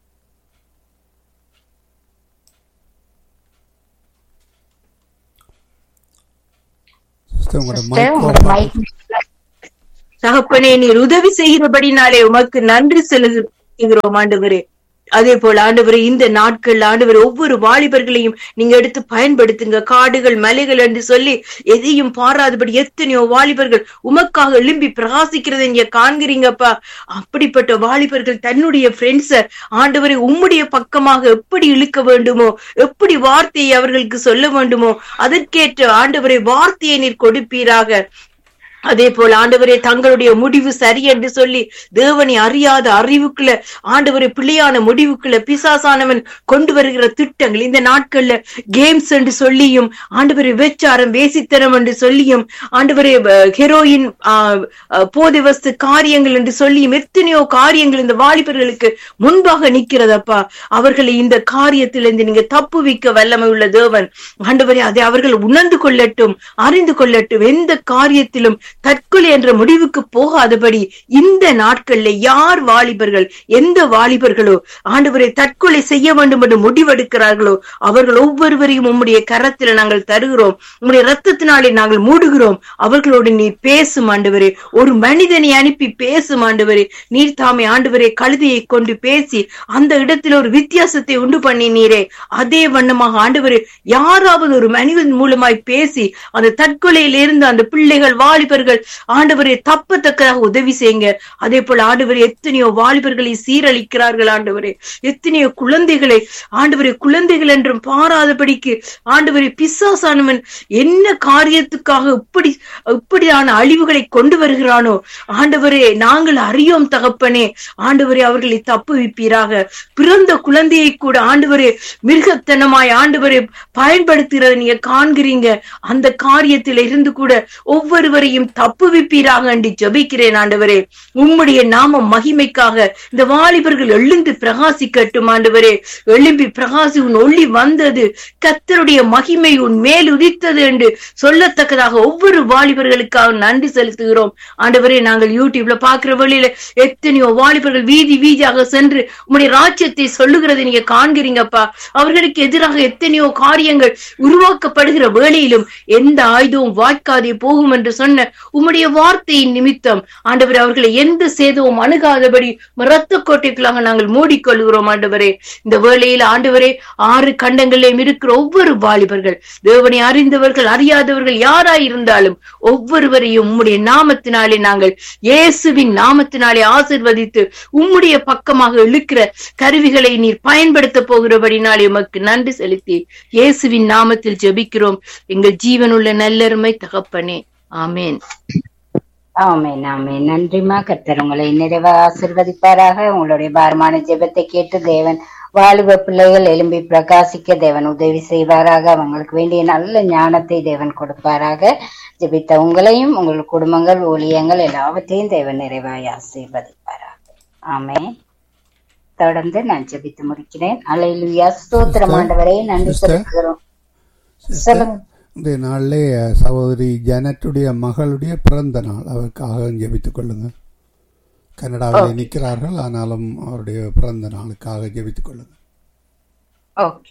சிஸ்டர் உங்களோட சிஸ்டர் மைக் உங்களோட மைக் தகப்பனே நீர் உதவி செய்கிறபடினாலே உமக்கு நன்றி செலுத்துகிறோம் ஆண்டவரே அதே போல ஆண்டவரே இந்த நாட்கள் ஆண்டவர் ஒவ்வொரு வாலிபர்களையும் நீங்க எடுத்து பயன்படுத்துங்க காடுகள் மலைகள் என்று சொல்லி எதையும் பாராதபடி எத்தனையோ வாலிபர்கள் உமக்காக எழும்பி பிரகாசிக்கிறதை நீங்க காண்கிறீங்கப்பா அப்படிப்பட்ட வாலிபர்கள் தன்னுடைய ஃப்ரெண்ட்ஸ ஆண்டவரை உம்முடைய பக்கமாக எப்படி இழுக்க வேண்டுமோ எப்படி வார்த்தையை அவர்களுக்கு சொல்ல வேண்டுமோ அதற்கேற்ற ஆண்டவரை வார்த்தையை நீர் கொடுப்பீராக அதே போல ஆண்டவரே தங்களுடைய முடிவு சரி என்று சொல்லி தேவனை அறியாத அறிவுக்குள்ள ஆண்டவரை பிள்ளையான முடிவுக்குள்ள பிசாசானவன் கொண்டு வருகிற திட்டங்கள் இந்த நாட்கள்ல கேம்ஸ் என்று சொல்லியும் ஆண்டவரை வேச்சாரம் வேசித்தனம் என்று சொல்லியும் ஆண்டவரே ஹெரோயின் போதை வஸ்து காரியங்கள் என்று சொல்லியும் எத்தனையோ காரியங்கள் இந்த வாலிபர்களுக்கு முன்பாக நிக்கிறதப்பா அவர்களை இந்த காரியத்திலிருந்து நீங்க தப்பு வைக்க வல்லமை உள்ள தேவன் ஆண்டவரே அதை அவர்கள் உணர்ந்து கொள்ளட்டும் அறிந்து கொள்ளட்டும் எந்த காரியத்திலும் தற்கொலை என்ற முடிவுக்கு போகாதபடி இந்த நாட்கள்ல யார் வாலிபர்கள் எந்த வாலிபர்களோ ஆண்டவரை தற்கொலை செய்ய வேண்டும் என்று முடிவெடுக்கிறார்களோ அவர்கள் ஒவ்வொருவரையும் உம்முடைய கரத்தில் நாங்கள் தருகிறோம் உம்முடைய ரத்தத்தினாலே நாங்கள் மூடுகிறோம் அவர்களோடு நீர் பேசும் ஆண்டவரே ஒரு மனிதனை அனுப்பி பேசும் ஆண்டவரே நீர் தாமே ஆண்டவரே கழுதையை கொண்டு பேசி அந்த இடத்துல ஒரு வித்தியாசத்தை உண்டு பண்ணினீரே அதே வண்ணமாக ஆண்டவரே யாராவது ஒரு மனிதன் மூலமாய் பேசி அந்த தற்கொலையில இருந்து அந்த பிள்ளைகள் வாலிபர்கள் ஆண்டவரை தப்பத்தக்கதாக உதவி செய்யுங்க அதே போல ஆண்டவரே எத்தனையோ வாலிபர்களை சீரழிக்கிறார்கள் ஆண்டவரே எத்தனையோ குழந்தைகளை ஆண்டவரே குழந்தைகள் என்றும் பாராதபடிக்கு ஆண்டவரே பிசாசானவன் என்ன காரியத்துக்காக இப்படி இப்படியான அழிவுகளை கொண்டு வருகிறானோ ஆண்டவரே நாங்கள் அறியோம் தகப்பனே ஆண்டவரே அவர்களை தப்பு வைப்பீராக பிறந்த குழந்தையை கூட ஆண்டவரே மிருகத்தனமாய் ஆண்டவரே பயன்படுத்துகிறத நீங்க காண்கிறீங்க அந்த காரியத்தில இருந்து கூட ஒவ்வொருவரையும் தப்பு வைப்பீராக என்று ஜபிக்கிறேன் ஆண்டவரே உம்முடைய நாமம் மகிமைக்காக இந்த வாலிபர்கள் எழுந்து பிரகாசிக்கட்டும் ஆண்டவரே எழும்பி பிரகாசி உன் ஒளி வந்தது கத்தருடைய மகிமை உன் மேல் உதித்தது என்று சொல்லத்தக்கதாக ஒவ்வொரு வாலிபர்களுக்காக நன்றி செலுத்துகிறோம் ஆண்டவரே நாங்கள் யூடியூப்ல பாக்குற வழியில எத்தனையோ வாலிபர்கள் வீதி வீதியாக சென்று உம்முடைய ராஜ்யத்தை சொல்லுகிறதை நீங்க காண்கிறீங்கப்பா அவர்களுக்கு எதிராக எத்தனையோ காரியங்கள் உருவாக்கப்படுகிற வேளையிலும் எந்த ஆயுதமும் வாய்க்காதே போகும் என்று சொன்ன உம்முடைய வார்த்தையின் நிமித்தம் ஆண்டவர் அவர்களை எந்த சேதவும் அணுகாதபடி ரத்த கோட்டைகளாக நாங்கள் மூடிக்கொள்கிறோம் ஆண்டவரே இந்த வேளையில் ஆண்டவரே ஆறு கண்டங்களிலும் இருக்கிற ஒவ்வொரு வாலிபர்கள் தேவனை அறிந்தவர்கள் அறியாதவர்கள் யாராய் இருந்தாலும் ஒவ்வொருவரையும் உம்முடைய நாமத்தினாலே நாங்கள் இயேசுவின் நாமத்தினாலே ஆசிர்வதித்து உம்முடைய பக்கமாக இழுக்கிற கருவிகளை நீர் பயன்படுத்த போகிறபடினாலே உமக்கு நன்றி செலுத்தி இயேசுவின் நாமத்தில் ஜெபிக்கிறோம் எங்கள் ஜீவனுள்ள நல்லருமை தகப்பனே ஆமேன் ஆமென் ஆமென் நன்றிமா கர்த்தர் உங்களை நிறைவா ஆசிர்வதிப்பாராக உங்களுடைய பாரமான ஜெபத்தை கேட்டு தேவன் வாலிப பிள்ளைகள் எலும்பி பிரகாசிக்க தேவன் உதவி செய்வாராக அவங்களுக்கு வேண்டிய நல்ல ஞானத்தை தேவன் கொடுப்பாராக ஜெபித்த உங்களையும் உங்கள் குடும்பங்கள் ஊழியங்கள் எல்லாவற்றையும் தேவன் நிறைவாய் ஆசீர்வதிப்பாராக ஆமென் தொடர்ந்து நான் ஜெபித்து முடிக்கிறேன் அலையிலுயா ஸ்தோத்திரம் ஆண்டவரே நன்றி Sister. செலுத்துகிறோம் சொல்லுங்க இந்த நாளிலே சகோதரி ஜனத்துடைய மகளுடைய பிறந்த நாள் அவருக்காக ஜெபித்துக் கொள்ளுங்க கனடாவில் நிற்கிறார்கள் ஆனாலும் அவருடைய பிறந்த நாளுக்காக ஜெபித்துக் கொள்ளுங்க ஓகே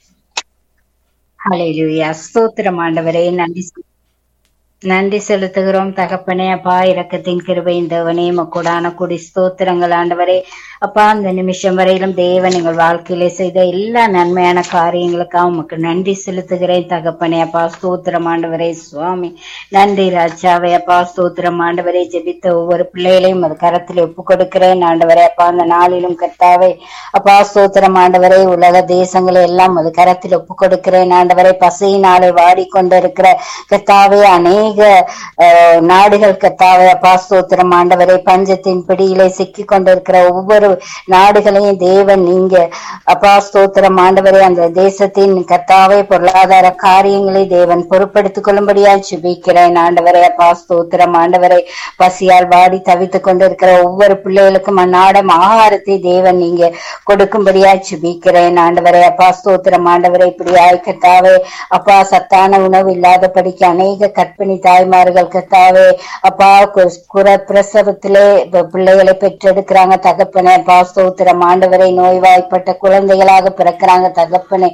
ஹalleluya ஸ்தோத்திரம் ஆண்டவரே நன்றி செ- நன்றி செலுத்துகிறோம் தகப்பனே அப்பா இரக்கத்தின் கிருபையின் தேவனே மக்கூடான குடி ஸ்தோத்திரங்கள் ஆண்டவரே அப்பா அந்த நிமிஷம் வரையிலும் தேவன் எங்கள் வாழ்க்கையிலே செய்த எல்லா நன்மையான காரியங்களுக்காக உமக்கு நன்றி செலுத்துகிறேன் தகப்பனே அப்பா ஸ்தோத்திரம் ஆண்டவரே சுவாமி நன்றி ராஜாவே அப்பா ஸ்தோத்திரம் ஆண்டவரே ஜெபித்த ஒவ்வொரு பிள்ளைகளையும் அது கரத்தில் ஒப்பு கொடுக்கிறேன் ஆண்டவரே அப்பா அந்த நாளிலும் கர்த்தாவே அப்பா ஸ்தோத்திரம் ஆண்டவரே உலக தேசங்களை எல்லாம் அது கரத்தில் ஒப்பு கொடுக்கிறேன் ஆண்டவரே பசியினாலே வாடிக்கொண்டிருக்கிற கர்த்தாவே அநேக அஹ், நாடுகள் கர்த்தாவே அப்பா ஸ்தோத்திரம் ஆண்டவரே பஞ்சத்தின் பிடியிலே சிக்கி கொண்டிருக்கிற ஒவ்வொரு நாடுகளையும் தேவன் நீங்க அப்பா ஸ்தோத்திரம் ஆண்டவரே அந்த தேசத்தின் கர்த்தாவே பொருளாதார காரியங்களை தேவன் பொறுப்படுத்திக் கொள்ளும்படியாய் சுபிக்கிறேன் ஆண்டவரே அப்பா ஸ்தோத்திரம் ஆண்டவரே பசியால் வாடி தவித்துக் கொண்டிருக்கிற ஒவ்வொரு பிள்ளைகளுக்கும் அந்நாடம் ஆகாரத்தை தேவன் நீங்க கொடுக்கும்படியாய் சுபிக்கிறேன் ஆண்டவரே அப்பா ஸ்தோத்திரம் ஆண்டவரே இப்படியாய் கத்தாவே அப்பா சத்தான உணவு இல்லாதபடிக்கு அநேக கற்பிணி தாய்மார்கள் கத்தாவே அப்பா கு- குற பிரசவத்திலே ப- பிள்ளைகளை பெற்றெடுக்கிறாங்க தகப்பனே அப்பா ஸ்தோத்திரம் ஆண்டவரை நோய்வாய்ப்பட்ட குழந்தைகளாக பிறக்கிறாங்க தகப்பனே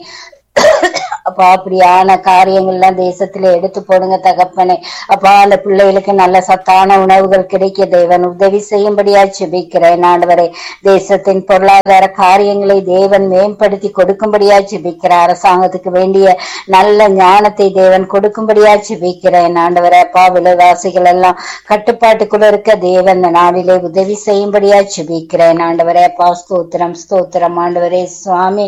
அப்பா அப்படியான காரியங்கள்லாம் தேசத்துல எடுத்து போடுங்க தகப்பனே அப்பா அந்த பிள்ளைகளுக்கு நல்ல சத்தான உணவுகள் கிடைக்க தேவன் உதவி செய்யும்படியா செபிக்கிறேன் ஆண்டவரே தேசத்தின் பொருளாதார காரியங்களை தேவன் மேம்படுத்தி கொடுக்கும்படியா செபிக்கிறேன் அரசாங்கத்துக்கு வேண்டிய நல்ல ஞானத்தை தேவன் கொடுக்கும்படியா செபிக்கிறேன் ஆண்டவரே அப்பா விலைவாசிகள் எல்லாம் கட்டுப்பாட்டுக்குள்ள இருக்க தேவன் இந்த நாளிலே உதவி செய்யும்படியா செபிக்கிறேன் ஆண்டவரே அப்பா ஸ்தோத்திரம் ஸ்தோத்திரம் ஆண்டவரே சுவாமி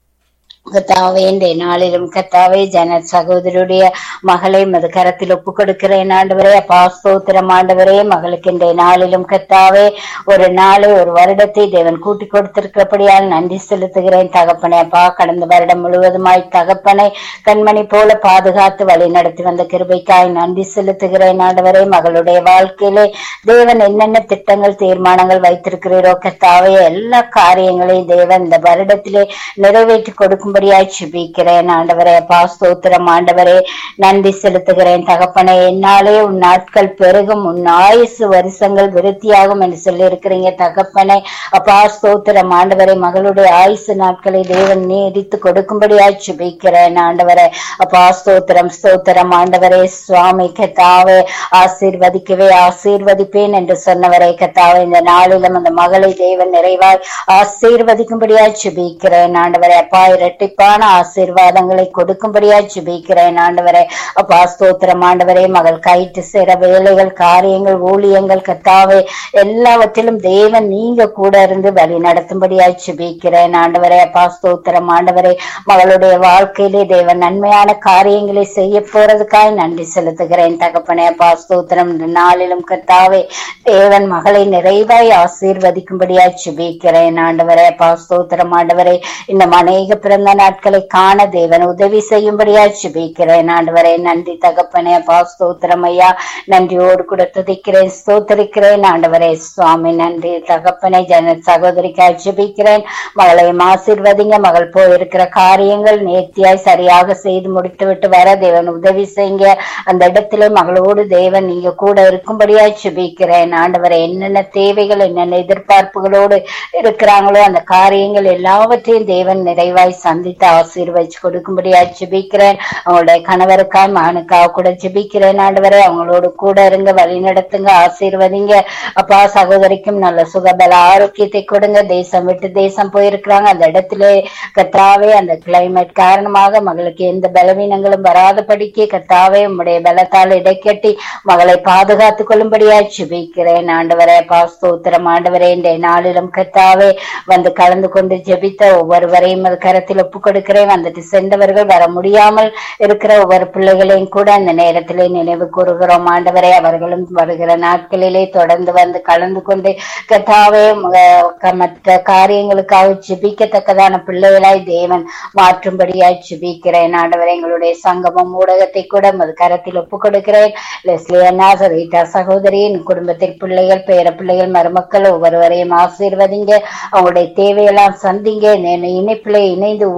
கத்தாவே இந்த நாளிலும் கத்தாவே ஜன சகோதரருடைய மகளை மது கரத்தில் ஒப்பு கொடுக்கிறேன் ஆண்டவரே அப்பா ஸ்தோத்திரம் ஆண்டவரே மகளுக்கு இந்த நாளிலும் கத்தாவே ஒரு நாளை ஒரு வருடத்தை தேவன் கூட்டி கொடுத்திருக்கிறபடியால் நன்றி செலுத்துகிறேன் தகப்பனே அப்பா கடந்த வருடம் முழுவதுமாய் தகப்பனை கண்மணி போல பாதுகாத்து வழி நடத்தி வந்த கிருபைக்காய் நன்றி செலுத்துகிறேன் ஆண்டவரே மகளுடைய வாழ்க்கையிலே தேவன் என்னென்ன திட்டங்கள் தீர்மானங்கள் வைத்திருக்கிறீரோ கத்தாவே எல்லா காரியங்களையும் தேவன் இந்த வருடத்திலே நிறைவேற்றி கொடுக்கும்படியாய் சுபிக்கிறேன் ஆண்டவரே அப்பா ஸ்தோத்திரம் ஆண்டவரே நன்றி செலுத்துகிறேன் தகப்பனே என்னாலே உன் நாட்கள் பெருகும் உன் ஆயுசு வருஷங்கள் விருத்தியாகும் என்று சொல்லி இருக்கிறீங்க தகப்பனே அப்பா ஸ்தோத்திரம் ஆண்டவரே மகளுடைய ஆயுசு நாட்களை தேவன் நீடித்து கொடுக்கும்படியாய் சுபிக்கிறேன் ஆண்டவரே அப்பா ஸ்தோத்திரம் ஸ்தோத்திரம் ஆண்டவரே சுவாமி கத்தாவே ஆசீர்வதிக்கவே ஆசீர்வதிப்பேன் என்று சொன்னவரே கத்தாவே இந்த நாளிலும் அந்த மகளை தேவன் நிறைவாய் ஆசீர்வதிக்கும்படியாய் சுபிக்கிறேன் ஆண்டவரே அப்பா இரட்டிப்பான ஆசீர்வாதங்களை கொடுக்கும்படியாய் சுபிக்கிறேன் ஆண்டவரே அப்பா ஸ்தோத்திரம் ஆண்டவரே மகள் கைட்டு சேர வேலைகள் காரியங்கள் ஊழியங்கள் கத்தாவே எல்லாவற்றிலும் தேவன் நீங்க கூட இருந்து வழி நடத்தும்படியாய் சுபிக்கிறேன் ஆண்டவரே அப்பா ஸ்தோத்திரம் ஆண்டவரே மகளுடைய வாழ்க்கையிலே தேவன் நன்மையான காரியங்களை செய்ய போறதுக்காய் நன்றி செலுத்துகிறேன் தகப்பனே அப்பா ஸ்தோத்திரம் இந்த நாளிலும் கத்தாவே தேவன் மகளை நிறைவாய் ஆசீர்வதிக்கும்படியாய் சுபிக்கிறேன் ஆண்டவரே அப்பா ஸ்தோத்திரம் ஆண்டவரே இந்த அநேக பிறந்த நாட்களை காண தேவன் உதவி செய்யும்படியாய் சுபிக்கிறேன் ஆண்டவரே நன்றி தகப்பனே அப்பா ஸ்தோத்திரம் ஐயா நன்றியோடு கூட துதிக்கிறேன் ஸ்தோத்தரிக்கிறேன் ஆண்டவரே சுவாமி நன்றி தகப்பனை ஜன சகோதரிக்காய் சுபிக்கிறேன் மகளையும் ஆசீர்வதிங்க மகள் போயிருக்கிற காரியங்கள் நேர்த்தியாய் சரியாக செய்து முடித்து விட்டு வர தேவன் உதவி செய்யுங்க அந்த இடத்திலே மகளோடு தேவன் நீங்க கூட இருக்கும்படியாய் சுபிக்கிறேன் ஆண்டவரை என்னென்ன தேவைகள் என்னென்ன எதிர்பார்ப்புகளோடு இருக்கிறாங்களோ அந்த காரியங்கள் எல்லாவற்றையும் தேவன் நிறைவாய் சந்தித்து ஆசீர்வதிச்சு கொடுக்கும்படியாய் ஜெபிக்கிறேன் அவங்களுடைய கணவருக்காய் மகனுக்காக கூட ஜெபிக்கிறேன் ஆண்டவரே அவங்களோடு கூட இருங்க வழி நடத்துங்க ஆசீர்வதிங்க அப்பா சகோதரிக்கும் நல்ல சுகபல ஆரோக்கியத்தை கொடுங்க தேசம் விட்டு தேசம் போயிருக்கிறாங்க அந்த இடத்திலே கத்தாவே அந்த கிளைமேட் காரணமாக மகளுக்கு எந்த பலவீனங்களும் வராதபடிக்கு கத்தாவே உம்முடைய பலத்தால் இடைக்கட்டி மகளை பாதுகாத்துக் கொள்ளும்படியாய் ஜெபிக்கிறேன் ஆண்டவரே அப்பா ஸ்தோத்திரம் ஆண்டவரே இந்த நாளிலும் கத்தாவே வந்து கலந்து கொண்டு ஜெபித்த ஒவ்வொருவரையும் அது கரத்தில் ஒப்பு கொடுக்கிறேன் வந்துட்டு சென்றவர்கள் வர முடியாமல் இருக்கிற ஒவ்வொரு பிள்ளைகளையும் கூட அந்த நேரத்திலே நினைவு கூறுகிறோம் ஆண்டவரே அவர்களும் வருகிற நாட்களிலே தொடர்ந்து வந்து கலந்து கொண்டு கத்தாவே அஹ், க- மற்ற காரியங்களுக்காக ஜெபிக்கத்தக்கதான பிள்ளைகளாய் தேவன் மாற்றும்படியாய் ஜெபிக்கிறேன் ஆண்டவரே எங்களுடைய சங்கமம் ஊடகத்தை கூட அது கரத்தில் ஒப்பு கொடுக்கிறேன் லெஸ்லி அண்ணா ரீட்டா சகோதரியின் குடும்பத்தில் பிள்ளைகள் பேர பிள்ளைகள் மருமக்கள் ஒவ்வொருவரையும் ஆசீர்வதிங்க அவங்களுடைய தேவையெல்லாம் சந்திங்க இணை- இணைப்பிலே இணைந்து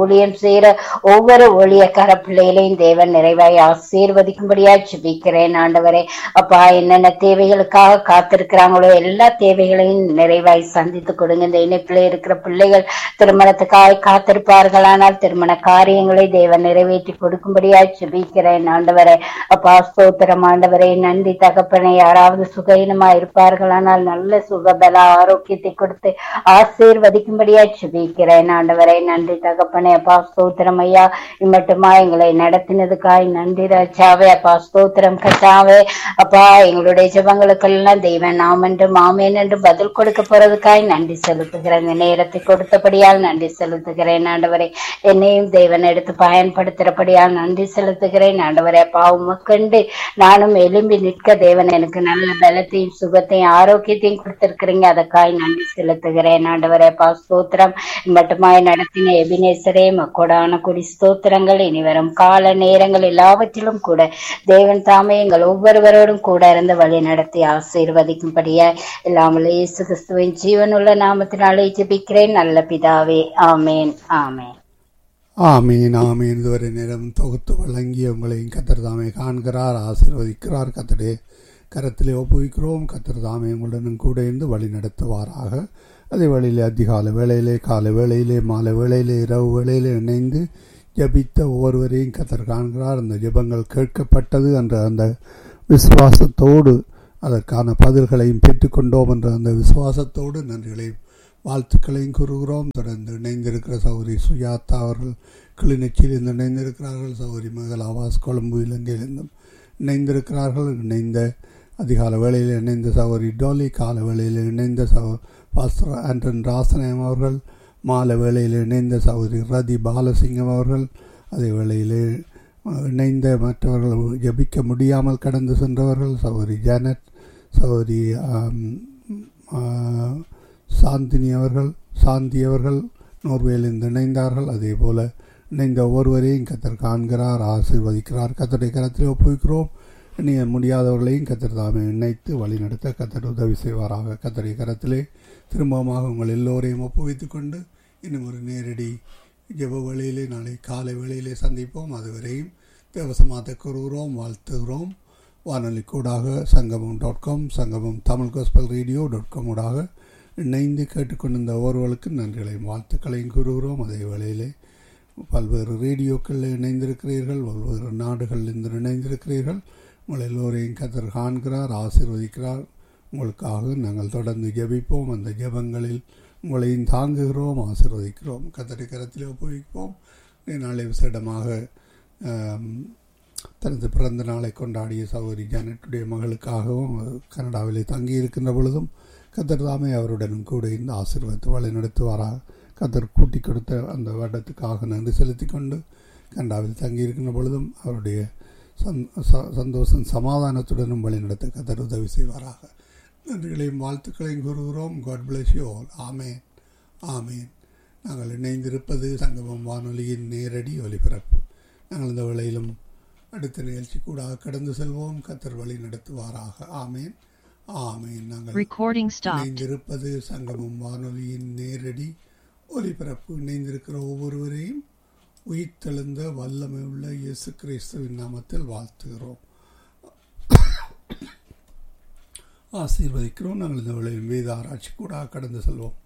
ஊழியம் செய்யற ஒவ்வொரு ஊழியக்கார பிள்ளைகளையும் தேவன் நிறைவாய் ஆசீர்வதிக்கும்படியா ஜெபிக்கிறேன் ஆண்டவரே அப்பா என்னென்ன தேவைகளுக்காக காத்திருக்கிறாங்களோ எல்லா தேவைகளையும் நிறைவாய் சந்தித்து கொடுங்க இந்த இணைப்பில் இருக்கிற பிள்ளைகள் திருமணத்துக்காக காத்திருப்பார்களானால் திருமண காரியங்களை தேவன் நிறைவேற்றி கொடுக்கும்படியா ஜெபிக்கிறேன் ஆண்டவரே அப்பா ஸ்தோத்திரம் ஆண்டவரே நன்றி தகப்பனை யாராவது சுகயினமா இருப்பார்களானால் நல்ல சுகபல ஆரோக்கியத்தை கொடுத்து ஆசீர்வதிக்கும்படியா ஜெபிக்கிறேன் ஆண்டவரே நன்றி தகப்பனே அப்பா ஸ்தோத்திரம் ஐயா இம்மட்டுமா எங்களை நடத்தினதுக்காய் நன்றி ராஜாவே அப்பா ஸ்தோத்திரம் கட்டாவே அப்பா எங்களுடைய ஜெபங்களுக்கெல்லாம் தெய்வன் நாம் என்று மாமேன் என்று பதில் கொடுக்க போறதுக்காய் நன்றி செலுத்துகிறேன் இந்த நேரத்தை கொடுத்தபடியால் நன்றி செலுத்துகிறேன் ஆண்டவரே என்னையும் தேவன் எடுத்து பயன்படுத்துறபடியால் நன்றி செலுத்துகிறேன் ஆண்டவரே அப்பா உமக்கண்டு நானும் எலும்பி நிற்க தேவன் எனக்கு நல்ல பலத்தையும் சுகத்தையும் ஆரோக்கியத்தையும் கொடுத்திருக்கிறீங்க அதற்காய் நன்றி செலுத்துகிறேன் ஆண்டவரே அப்பா ஸ்தோத்திரம் மட்டுமாய் நடத்தின எபினேசரே மக்கோடான குடி ஸ்தோத்திரங்கள் இனி வரும் கால நேரங்கள் எல்லாவற்றிலும் கூட தேவன் தாமே எங்கள் ஒவ்வொருவரோடும் கூட இருந்து வழி நடத்தி ஆசீர்வதிக்கும்படியா இல்லாமல் இயேசு கிறிஸ்துவின் ஜீவனுள்ள நாமத்தினாலே ஜெபிக்கிறேன் நல்ல பிதாவே ஆமேன் ஆமேன் ஆமீன் ஆமீன் இதுவரை நேரம் தொகுத்து வழங்கி உங்களையும் கத்தர் தாமே காண்கிறார் ஆசீர்வதிக்கிறார் கத்தரே கரத்திலே ஒப்புவிக்கிறோம் கத்தர் தாமே உங்களுடனும் கூட இருந்து வழி நடத்துவாராக அதே வழியிலே அதிகாலை வேளையிலே காலை வேளையிலே மாலை வேளையிலே இரவு வேளையிலே இணைந்து ஜபித்த ஒவ்வொருவரையும் கத்தர் காண்கிறார் அந்த ஜெபங்கள் கேட்கப்பட்டது என்ற அந்த விசுவாசத்தோடு அதற்கான பதில்களையும் பெற்றுக்கொண்டோம் என்ற அந்த விசுவாசத்தோடு நன்றிகளையும் வாழ்த்துக்களையும் கூறுகிறோம் தொடர்ந்து இணைந்திருக்கிற சௌரி சுஜாதா அவர்கள் கிளிநொச்சியிலிருந்து இணைந்திருக்கிறார்கள் சௌரி மகள் ஆவாஸ் கொழும்பு இலங்கையிலிருந்தும் இணைந்திருக்கிறார்கள் இணைந்த அதிகால வேளையில் இணைந்த சௌரி டோலி கால வேளையில் இணைந்த சௌ பாஸ்டர் ஆண்டன் ராசனயம் அவர்கள் மாலை வேளையில் இணைந்த சௌரி ரதி பாலசிங்கம் அவர்கள் அதே வேளையிலே இணைந்த மற்றவர்கள் ஜபிக்க முடியாமல் கடந்து சென்றவர்கள் சௌரி ஜானட் சௌரி சாந்தினி அவர்கள் சாந்தி அவர்கள் நோர்வேலிருந்து இணைந்தார்கள் அதே போல இணைந்த ஒவ்வொருவரையும் கத்தர் காண்கிறார் ஆசீர்வதிக்கிறார் கத்தருடைய கரத்தில் ஒப்புவிக்கிறோம் இணைய முடியாதவர்களையும் கத்தர் தாமே இணைத்து வழிநடத்த கத்தர் உதவி செய்வாராக கத்தருடைய கரத்திலே திரும்பமாக உங்கள் எல்லோரையும் ஒப்புவித்துக் கொண்டு இன்னும் ஒரு நேரடி ஜெப வேளையிலே நாளை காலை வேளையிலே சந்திப்போம் அதுவரையும் தேவசமாத்த கூறுகிறோம் வாழ்த்துகிறோம் வானொலி கூடாக சங்கமம் dot com Sangamam Tamil gospel radio dot com ஊடாக இணைந்து கேட்டுக்கொண்டிருந்த ஒருவர்களுக்கு நன்றிகளையும் வாழ்த்துக்களையும் கூறுகிறோம் அதே வேளையிலே பல்வேறு ரேடியோக்களில் இணைந்திருக்கிறீர்கள் பல்வேறு நாடுகளிலிருந்து இணைந்திருக்கிறீர்கள் உங்கள் எல்லோரையும் கத்தர் காண்கிறார் ஆசீர்வதிக்கிறார் உங்களுக்காக நாங்கள் தொடர்ந்து ஜெபிப்போம் அந்த ஜெபங்களில் உங்களையும் தாங்குகிறோம் ஆசீர்வதிக்கிறோம் கத்தரை கரத்தில் ஒப்புவிப்போம் நாளை விசேடமாக தனது பிறந்த நாளை கொண்டாடிய சகோதரி ஜானட்டுடைய மகளுக்காகவும் கனடாவிலே தங்கி இருக்கின்ற பொழுதும் கத்தர் தாமே அவருடனும் கூட இந்த ஆசீர்வாதத்தை வழி நடத்துவாராக கத்தர் கூட்டி கொடுத்த அந்த வருடத்துக்காக நன்றி செலுத்தி கொண்டு கண்டாவில் தங்கியிருக்கின்ற பொழுதும் அவருடைய சந்தோஷம் சமாதானத்துடனும் வழி நடத்த கத்தர் உதவி செய்வாராக நன்றிகளையும் வாழ்த்துக்களையும் கூறுகிறோம் காட் பிளஸ் யூ ஆல் ஆமேன் ஆமேன் நாங்கள் இணைந்திருப்பது சங்கமம் வானொலியின் நேரடி ஒலிபரப்பு நாங்கள் இந்த வேளையிலும் அடுத்த நிகழ்ச்சி கூட கடந்து செல்வோம் கத்தர் வழி நடத்துவாராக ஆமேன் ஆமேன் நாங்கள் Recording stopped. இணைந்திருப்பது சங்கமம் வானொலியின் நேரடி ஒலிபரப்பு இணைந்திருக்கிற ஒவ்வொருவரையும் உயிர்த்தெழுந்த வல்லமை உள்ள இயேசு கிறிஸ்துவின் நாமத்தில் வாழ்த்துகிறோம் ஆசீர்வதிக்கிறோம் நாங்கள் இந்த வேளையில் வேத ஆராய்ச்சி கூட கடந்து செல்வோம்